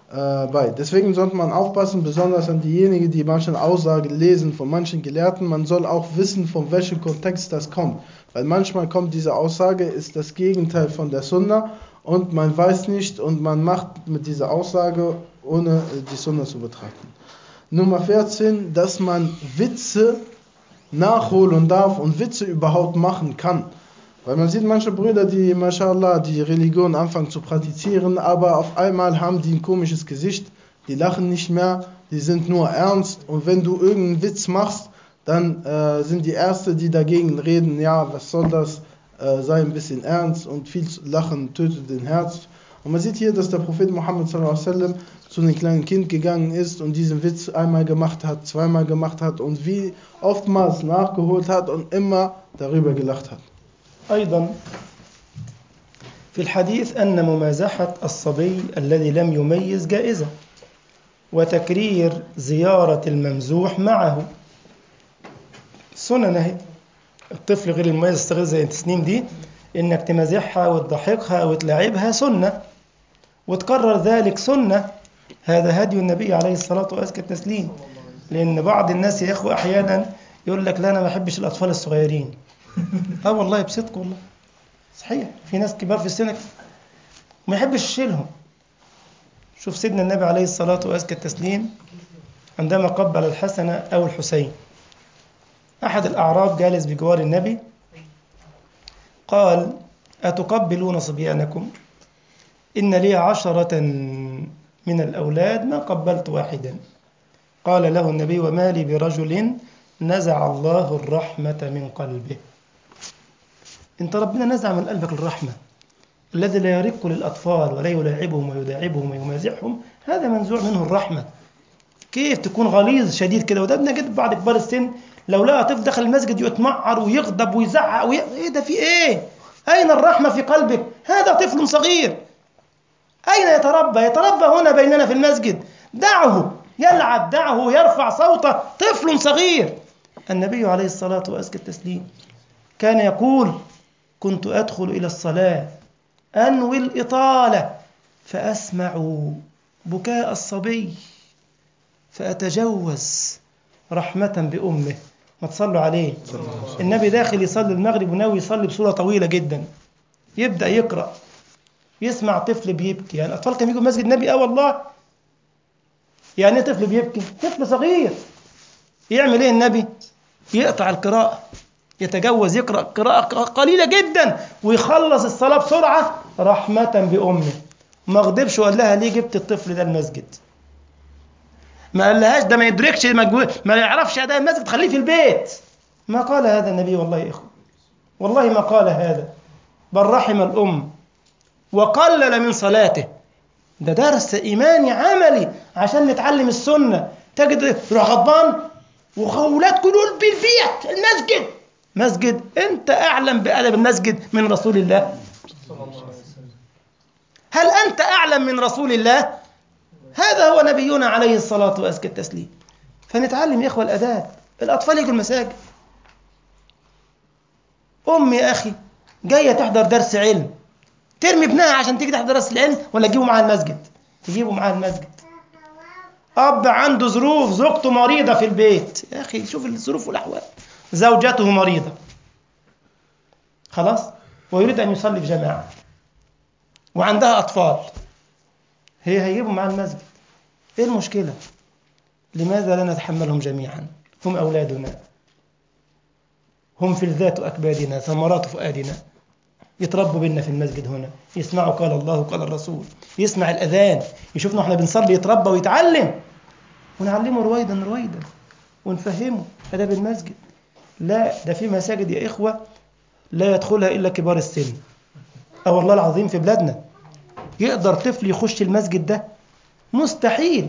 äh, bei. Deswegen sollte man aufpassen, besonders an diejenigen, die manche Aussagen lesen von manchen Gelehrten. Man soll auch wissen, von welchem Kontext das kommt. Weil manchmal kommt diese Aussage, ist das Gegenteil von der Sunna und man weiß nicht und man macht mit dieser Aussage, ohne die Sunna zu betrachten. Nummer 14, dass man Witze nachholen darf und Witze überhaupt machen kann. Weil man sieht manche Brüder, die, mashallah, die Religion anfangen zu praktizieren, aber auf einmal haben die ein komisches Gesicht, die lachen nicht mehr, die sind nur ernst und wenn du irgendeinen Witz machst, dann äh, sind die Erste, die dagegen reden, ja, was soll das, äh, sei ein bisschen ernst und viel Lachen tötet den Herz. Und man sieht hier, dass der Prophet Muhammad sallam, zu einem kleinen Kind gegangen ist und diesen Witz einmal gemacht hat, zweimal gemacht hat und wie oftmals nachgeholt hat und immer darüber gelacht hat. أيضا في الحديث أن ممازحة الصبي الذي لم يميز جائزة وتكرير زيارة الممزوح معه سنن اهي الطفل غير المميز استغل زي التسنيم دي انك تمازحها وتضحكها وتلاعبها سنة وتكرر ذلك سنة هذا هدي النبي عليه الصلاة وأزكى التسليم لأن بعض الناس يا إخوة أحيانا يقول لك لا أنا ما بحبش الأطفال الصغيرين اه والله بصدق والله صحيح في ناس كبار في السن ما يحبش يشيلهم شوف سيدنا النبي عليه الصلاة وأزكى التسليم عندما قبل الحسن أو الحسين أحد الأعراب جالس بجوار النبي قال أتقبلون صبيانكم إن لي عشرة من الأولاد ما قبلت واحدا قال له النبي وما لي برجل نزع الله الرحمة من قلبه انت ربنا نزع من قلبك الرحمة الذي لا يرق للأطفال ولا يلاعبهم ويداعبهم ويمازحهم هذا منزوع منه الرحمة كيف تكون غليظ شديد كده وده بنجد بعض كبار السن لو لقى طفل دخل المسجد يتمعر ويغضب ويزعق وي... ايه ده في ايه اين الرحمة في قلبك هذا طفل صغير اين يتربى يتربى هنا بيننا في المسجد دعه يلعب دعه يرفع صوته طفل صغير النبي عليه الصلاة وأزكى التسليم كان يقول كنت أدخل إلى الصلاة أنوي الإطالة فأسمع بكاء الصبي فأتجوز رحمة بأمه ما تصلوا عليه النبي داخل يصلي المغرب وناوي يصلي بصورة طويلة جدا يبدأ يقرأ يسمع طفل بيبكي يعني الأطفال كانوا يجوا مسجد النبي آه والله يعني ايه طفل بيبكي طفل صغير يعمل ايه النبي يقطع القراءة يتجوز يقرأ قراءة قليلة جدا ويخلص الصلاة بسرعة رحمة بأمه ما غضبش وقال لها ليه جبت الطفل ده المسجد ما قالهاش ده ما يدركش مجهود ما يعرفش أداء المسجد خليه في البيت ما قال هذا النبي والله يا إخوة والله ما قال هذا بل رحم الأم وقلل من صلاته ده درس إيماني عملي عشان نتعلم السنة تجد يروح غضبان وخولات كلهم بالبيت المسجد مسجد انت اعلم بادب المسجد من رسول الله هل انت اعلم من رسول الله هذا هو نبينا عليه الصلاه وازكى التسليم فنتعلم يا اخوه الاداب الاطفال يجوا المساجد ام يا اخي جايه تحضر درس علم ترمي ابنها عشان تيجي تحضر درس العلم ولا تجيبه معاها المسجد تجيبه معاها المسجد اب عنده ظروف زوجته مريضه في البيت يا اخي شوف الظروف والاحوال زوجته مريضه خلاص ويريد ان يصلي في جماعه وعندها اطفال هي هيجيبهم مع المسجد ايه المشكله لماذا لا نتحملهم جميعا هم اولادنا هم فلذات اكبادنا ثمرات فؤادنا يتربوا بينا في المسجد هنا يسمعوا قال الله وقال الرسول يسمع الاذان يشوفنا احنا بنصلي يتربى ويتعلم ونعلمه رويدا رويدا ونفهمه اداب المسجد لا ده في مساجد يا اخوه لا يدخلها الا كبار السن اه والله العظيم في بلادنا يقدر طفل يخش المسجد ده مستحيل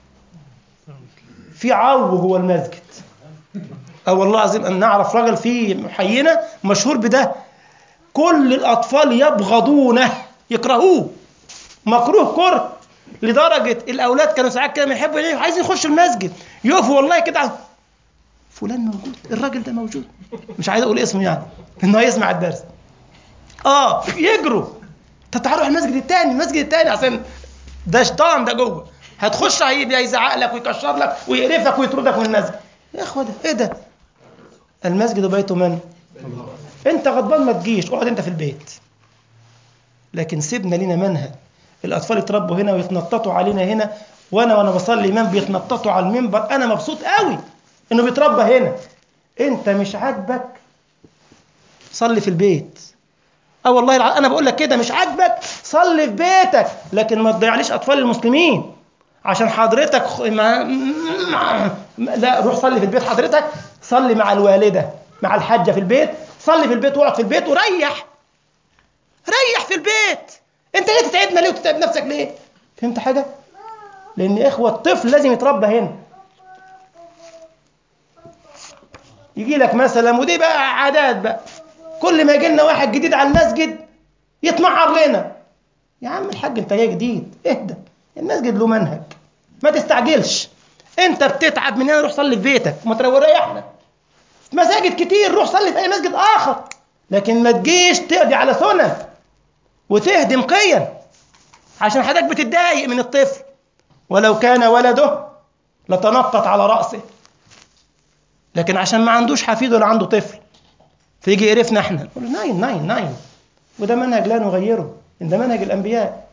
في عو جوه المسجد اه والله العظيم ان نعرف راجل في حينا مشهور بده كل الاطفال يبغضونه يكرهوه مكروه كره لدرجه الاولاد كانوا ساعات كده بيحبوا ايه عايزين يخشوا المسجد يقفوا والله كده فلان موجود الراجل ده موجود مش عايز اقول اسمه يعني انه يسمع الدرس اه يجروا طب تعالوا على المسجد الثاني المسجد الثاني عشان ده شيطان ده جوه هتخش هيبقى يزعق لك ويكشر لك ويقرفك ويطردك من المسجد يا اخوة ده ايه ده المسجد بيت من انت غضبان ما تجيش اقعد انت في البيت لكن سيبنا لنا منهج الاطفال يتربوا هنا ويتنططوا علينا هنا وانا وانا بصلي امام بيتنططوا على المنبر انا مبسوط قوي انه بيتربى هنا انت مش عاجبك صلي في البيت اه والله الع... انا بقول لك كده مش عاجبك صلي في بيتك لكن ما تضيعليش اطفال المسلمين عشان حضرتك خ- ما... لا روح صلي في البيت حضرتك صلي مع الوالده مع الحاجه في البيت صلي في البيت واقعد في البيت وريح ريح في البيت انت ليه تتعبنا ليه وتتعب نفسك ليه فهمت حاجه لان اخوه الطفل لازم يتربى هنا يجي لك مثلا ودي بقى عادات بقى كل ما يجي لنا واحد جديد على المسجد يتمعر لنا يا عم الحاج انت جاي جديد اهدى المسجد له منهج ما تستعجلش انت بتتعب من هنا روح صلي في بيتك وما تريحنا مساجد كتير روح صلي في اي مسجد اخر لكن ما تجيش تقضي على سنن وتهدم قيم عشان حضرتك بتتضايق من الطفل ولو كان ولده لتنطط على رأسه لكن عشان ما عندوش حفيد ولا عنده طفل فيجي يقرفنا احنا نقول له ناين ناين ناين وده منهج لا نغيره إن ده منهج الأنبياء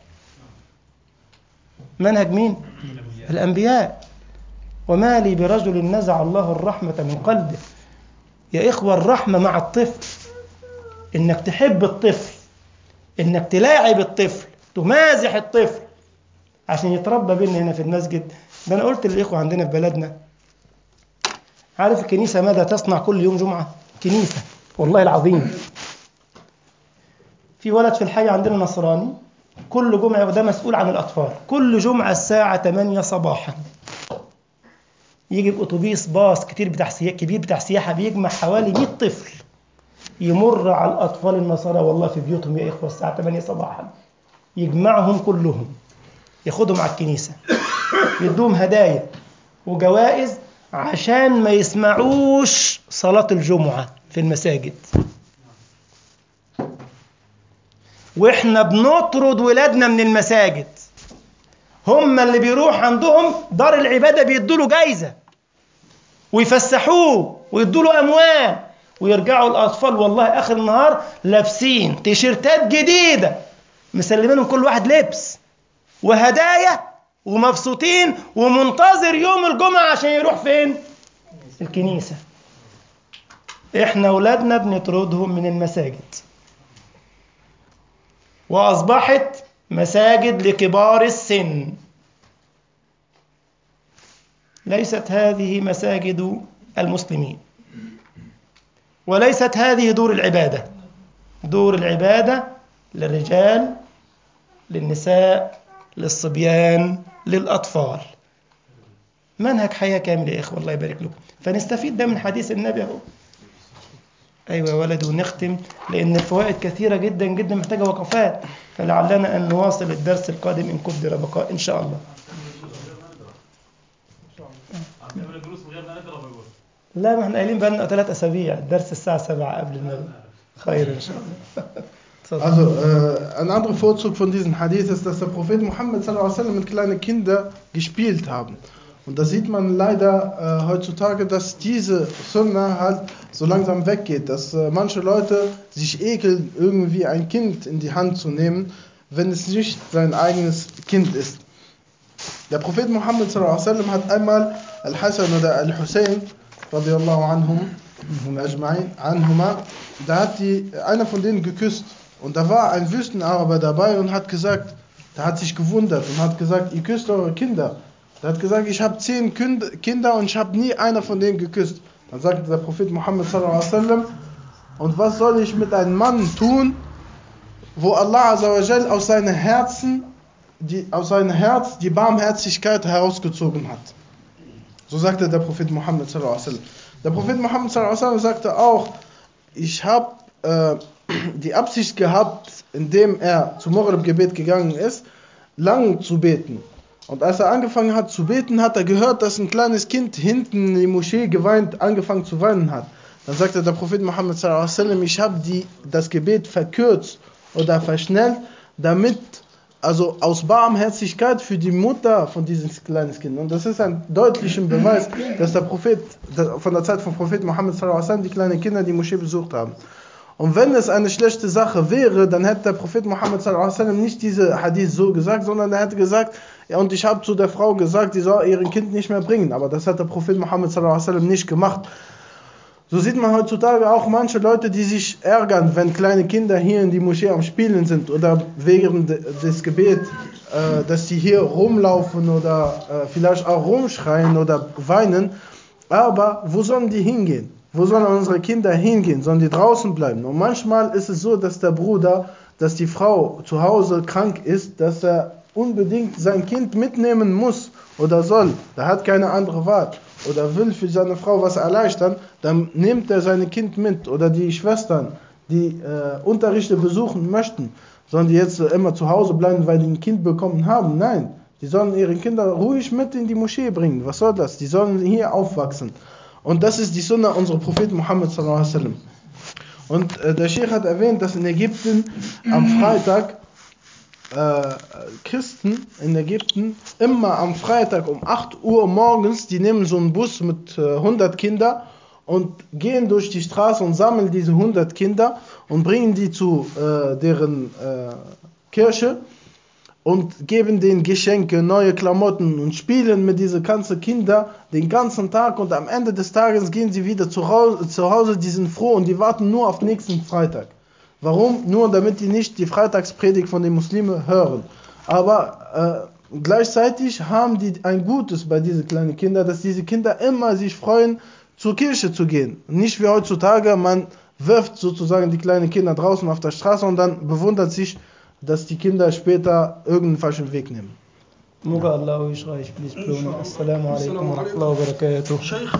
منهج مين؟ الأنبياء وما لي برجل نزع الله الرحمة من قلبه يا إخوة الرحمة مع الطفل إنك تحب الطفل إنك تلاعب الطفل تمازح الطفل عشان يتربى بينا هنا في المسجد ده أنا قلت للإخوة عندنا في بلدنا عارف الكنيسة ماذا تصنع كل يوم جمعة؟ كنيسة والله العظيم في ولد في الحي عندنا نصراني كل جمعة وده مسؤول عن الأطفال كل جمعة الساعة 8 صباحا يجي بأتوبيس باص كتير بتاع سياحة كبير بتاع سياحة بيجمع حوالي 100 طفل يمر على الأطفال النصارى والله في بيوتهم يا إخوة الساعة 8 صباحا يجمعهم كلهم ياخدهم على الكنيسة يدوهم هدايا وجوائز عشان ما يسمعوش صلاة الجمعة في المساجد واحنا بنطرد ولادنا من المساجد هم اللي بيروح عندهم دار العبادة بيدوا له جايزة ويفسحوه ويدوا له أموال ويرجعوا الأطفال والله آخر النهار لابسين تيشيرتات جديدة مسلمينهم كل واحد لبس وهدايا ومبسوطين ومنتظر يوم الجمعة عشان يروح فين؟ الكنيسة احنا اولادنا بنطردهم من المساجد واصبحت مساجد لكبار السن ليست هذه مساجد المسلمين وليست هذه دور العباده دور العباده للرجال للنساء للصبيان للاطفال منهج حياه كامل يا اخوه الله يبارك لكم فنستفيد ده من حديث النبي اهو ايوه يا ولد ونختم لان الفوائد كثيره جدا جدا محتاجه وقفات فلعلنا ان نواصل الدرس القادم ان قدر بقاء ان شاء الله لا ما احنا قايلين بقالنا ثلاث اسابيع الدرس الساعه 7 قبل المغرب خير ان شاء الله Also, äh, ein anderer Vorzug von diesem Hadith ist, dass der Prophet Muhammad sallallahu alaihi wasallam mit kleinen Kindern gespielt haben. Und da sieht man leider äh, heutzutage, dass diese Sunna halt so langsam weggeht, dass äh, manche Leute sich ekeln, irgendwie ein Kind in die Hand zu nehmen, wenn es nicht sein eigenes Kind ist. Der Prophet Muhammad sallallahu alaihi wasallam hat einmal Al-Hassan oder Al-Hussein radiallahu anhum, ajma'in, anhuma, da hat die, einer von denen geküsst. Und da war ein Wüstenaraber dabei und hat gesagt, der hat sich gewundert und hat gesagt, ihr küsst eure Kinder. Der hat gesagt, ich habe zehn Kind- Kinder und ich habe nie einer von denen geküsst. Dann sagte der Prophet Muhammad sallallahu alaihi wasallam, und was soll ich mit einem Mann tun, wo Allah azawajal aus seinem Herzen, die, aus seinem Herz die Barmherzigkeit herausgezogen hat. So sagte der Prophet Muhammad sallallahu alaihi wasallam. Der Prophet Muhammad sallallahu alaihi wasallam sagte auch, ich habe äh, die Absicht gehabt, indem er zum Maghrib-Gebet gegangen ist, lang zu beten. Und als er angefangen hat zu beten, hat er gehört, dass ein kleines Kind hinten in die Moschee geweint, angefangen zu weinen hat. Dann sagte der Prophet Muhammad sallallahu alaihi wasallam, ich habe die- das Gebet verkürzt oder verschnellt, damit also aus Barmherzigkeit für die Mutter von diesem kleinen Kind. Und das ist ein deutlicher Beweis, dass der Prophet, von der Zeit von Prophet Muhammad sallallahu alaihi wasallam die kleinen Kinder die Moschee besucht haben. Und wenn es eine schlechte Sache wäre, dann hätte der Prophet Muhammad sallallahu alaihi wasallam nicht diese Hadith so gesagt, sondern er hätte gesagt, ja, und ich habe zu der Frau gesagt, sie soll ihren Kind nicht mehr bringen. Aber das hat der Prophet Muhammad sallallahu alaihi wasallam nicht gemacht. So sieht man heutzutage auch manche Leute, die sich ärgern, wenn kleine Kinder hier in die Moschee am Spielen sind oder während des Gebets, äh, dass sie hier rumlaufen oder äh, vielleicht auch rumschreien oder weinen. Aber wo sollen die hingehen? Wo sollen unsere Kinder hingehen? Sollen die draußen bleiben? Und manchmal ist es so, dass der Bruder, dass die Frau zu Hause krank ist, dass er unbedingt sein Kind mitnehmen muss oder soll. Er hat keine andere Wahl oder will für seine Frau was erleichtern, dann nimmt er sein Kind mit oder die Schwestern, die äh, Unterrichte besuchen möchten, sollen die jetzt äh, immer zu Hause bleiben, weil die ein Kind bekommen haben? Nein, die sollen ihre Kinder ruhig mit in die Moschee bringen. Was soll das? Die sollen hier aufwachsen. Und das ist die Sunna unseres Propheten Muhammad sallallahu alaihi wasallam. Und äh, der Sheikh hat erwähnt, dass in Ägypten am Freitag äh, Christen in Ägypten immer am Freitag um 8 Uhr morgens, die nehmen so einen Bus mit äh, 100 Kindern und gehen durch die Straße und sammeln diese 100 Kinder und bringen die zu äh, deren äh, Kirche und geben denen Geschenke, neue Klamotten und spielen mit diesen ganzen Kindern den ganzen Tag und am Ende des Tages gehen sie wieder zu Hause, zu Hause, die sind froh und die warten nur auf nächsten Freitag. Warum? Nur damit die nicht die Freitagspredigt von den Muslimen hören. Aber äh, gleichzeitig haben die ein Gutes bei diesen kleinen Kindern, dass diese Kinder immer sich freuen, zur Kirche zu gehen. Nicht wie heutzutage, man wirft sozusagen die kleinen Kinder draußen auf der Straße und dann bewundert sich, dass die Kinder später irgendeinen falschen Weg nehmen. Moga Allah euch reich, please, Assalamu alaikum wa rahmatullahi wa barakatuh.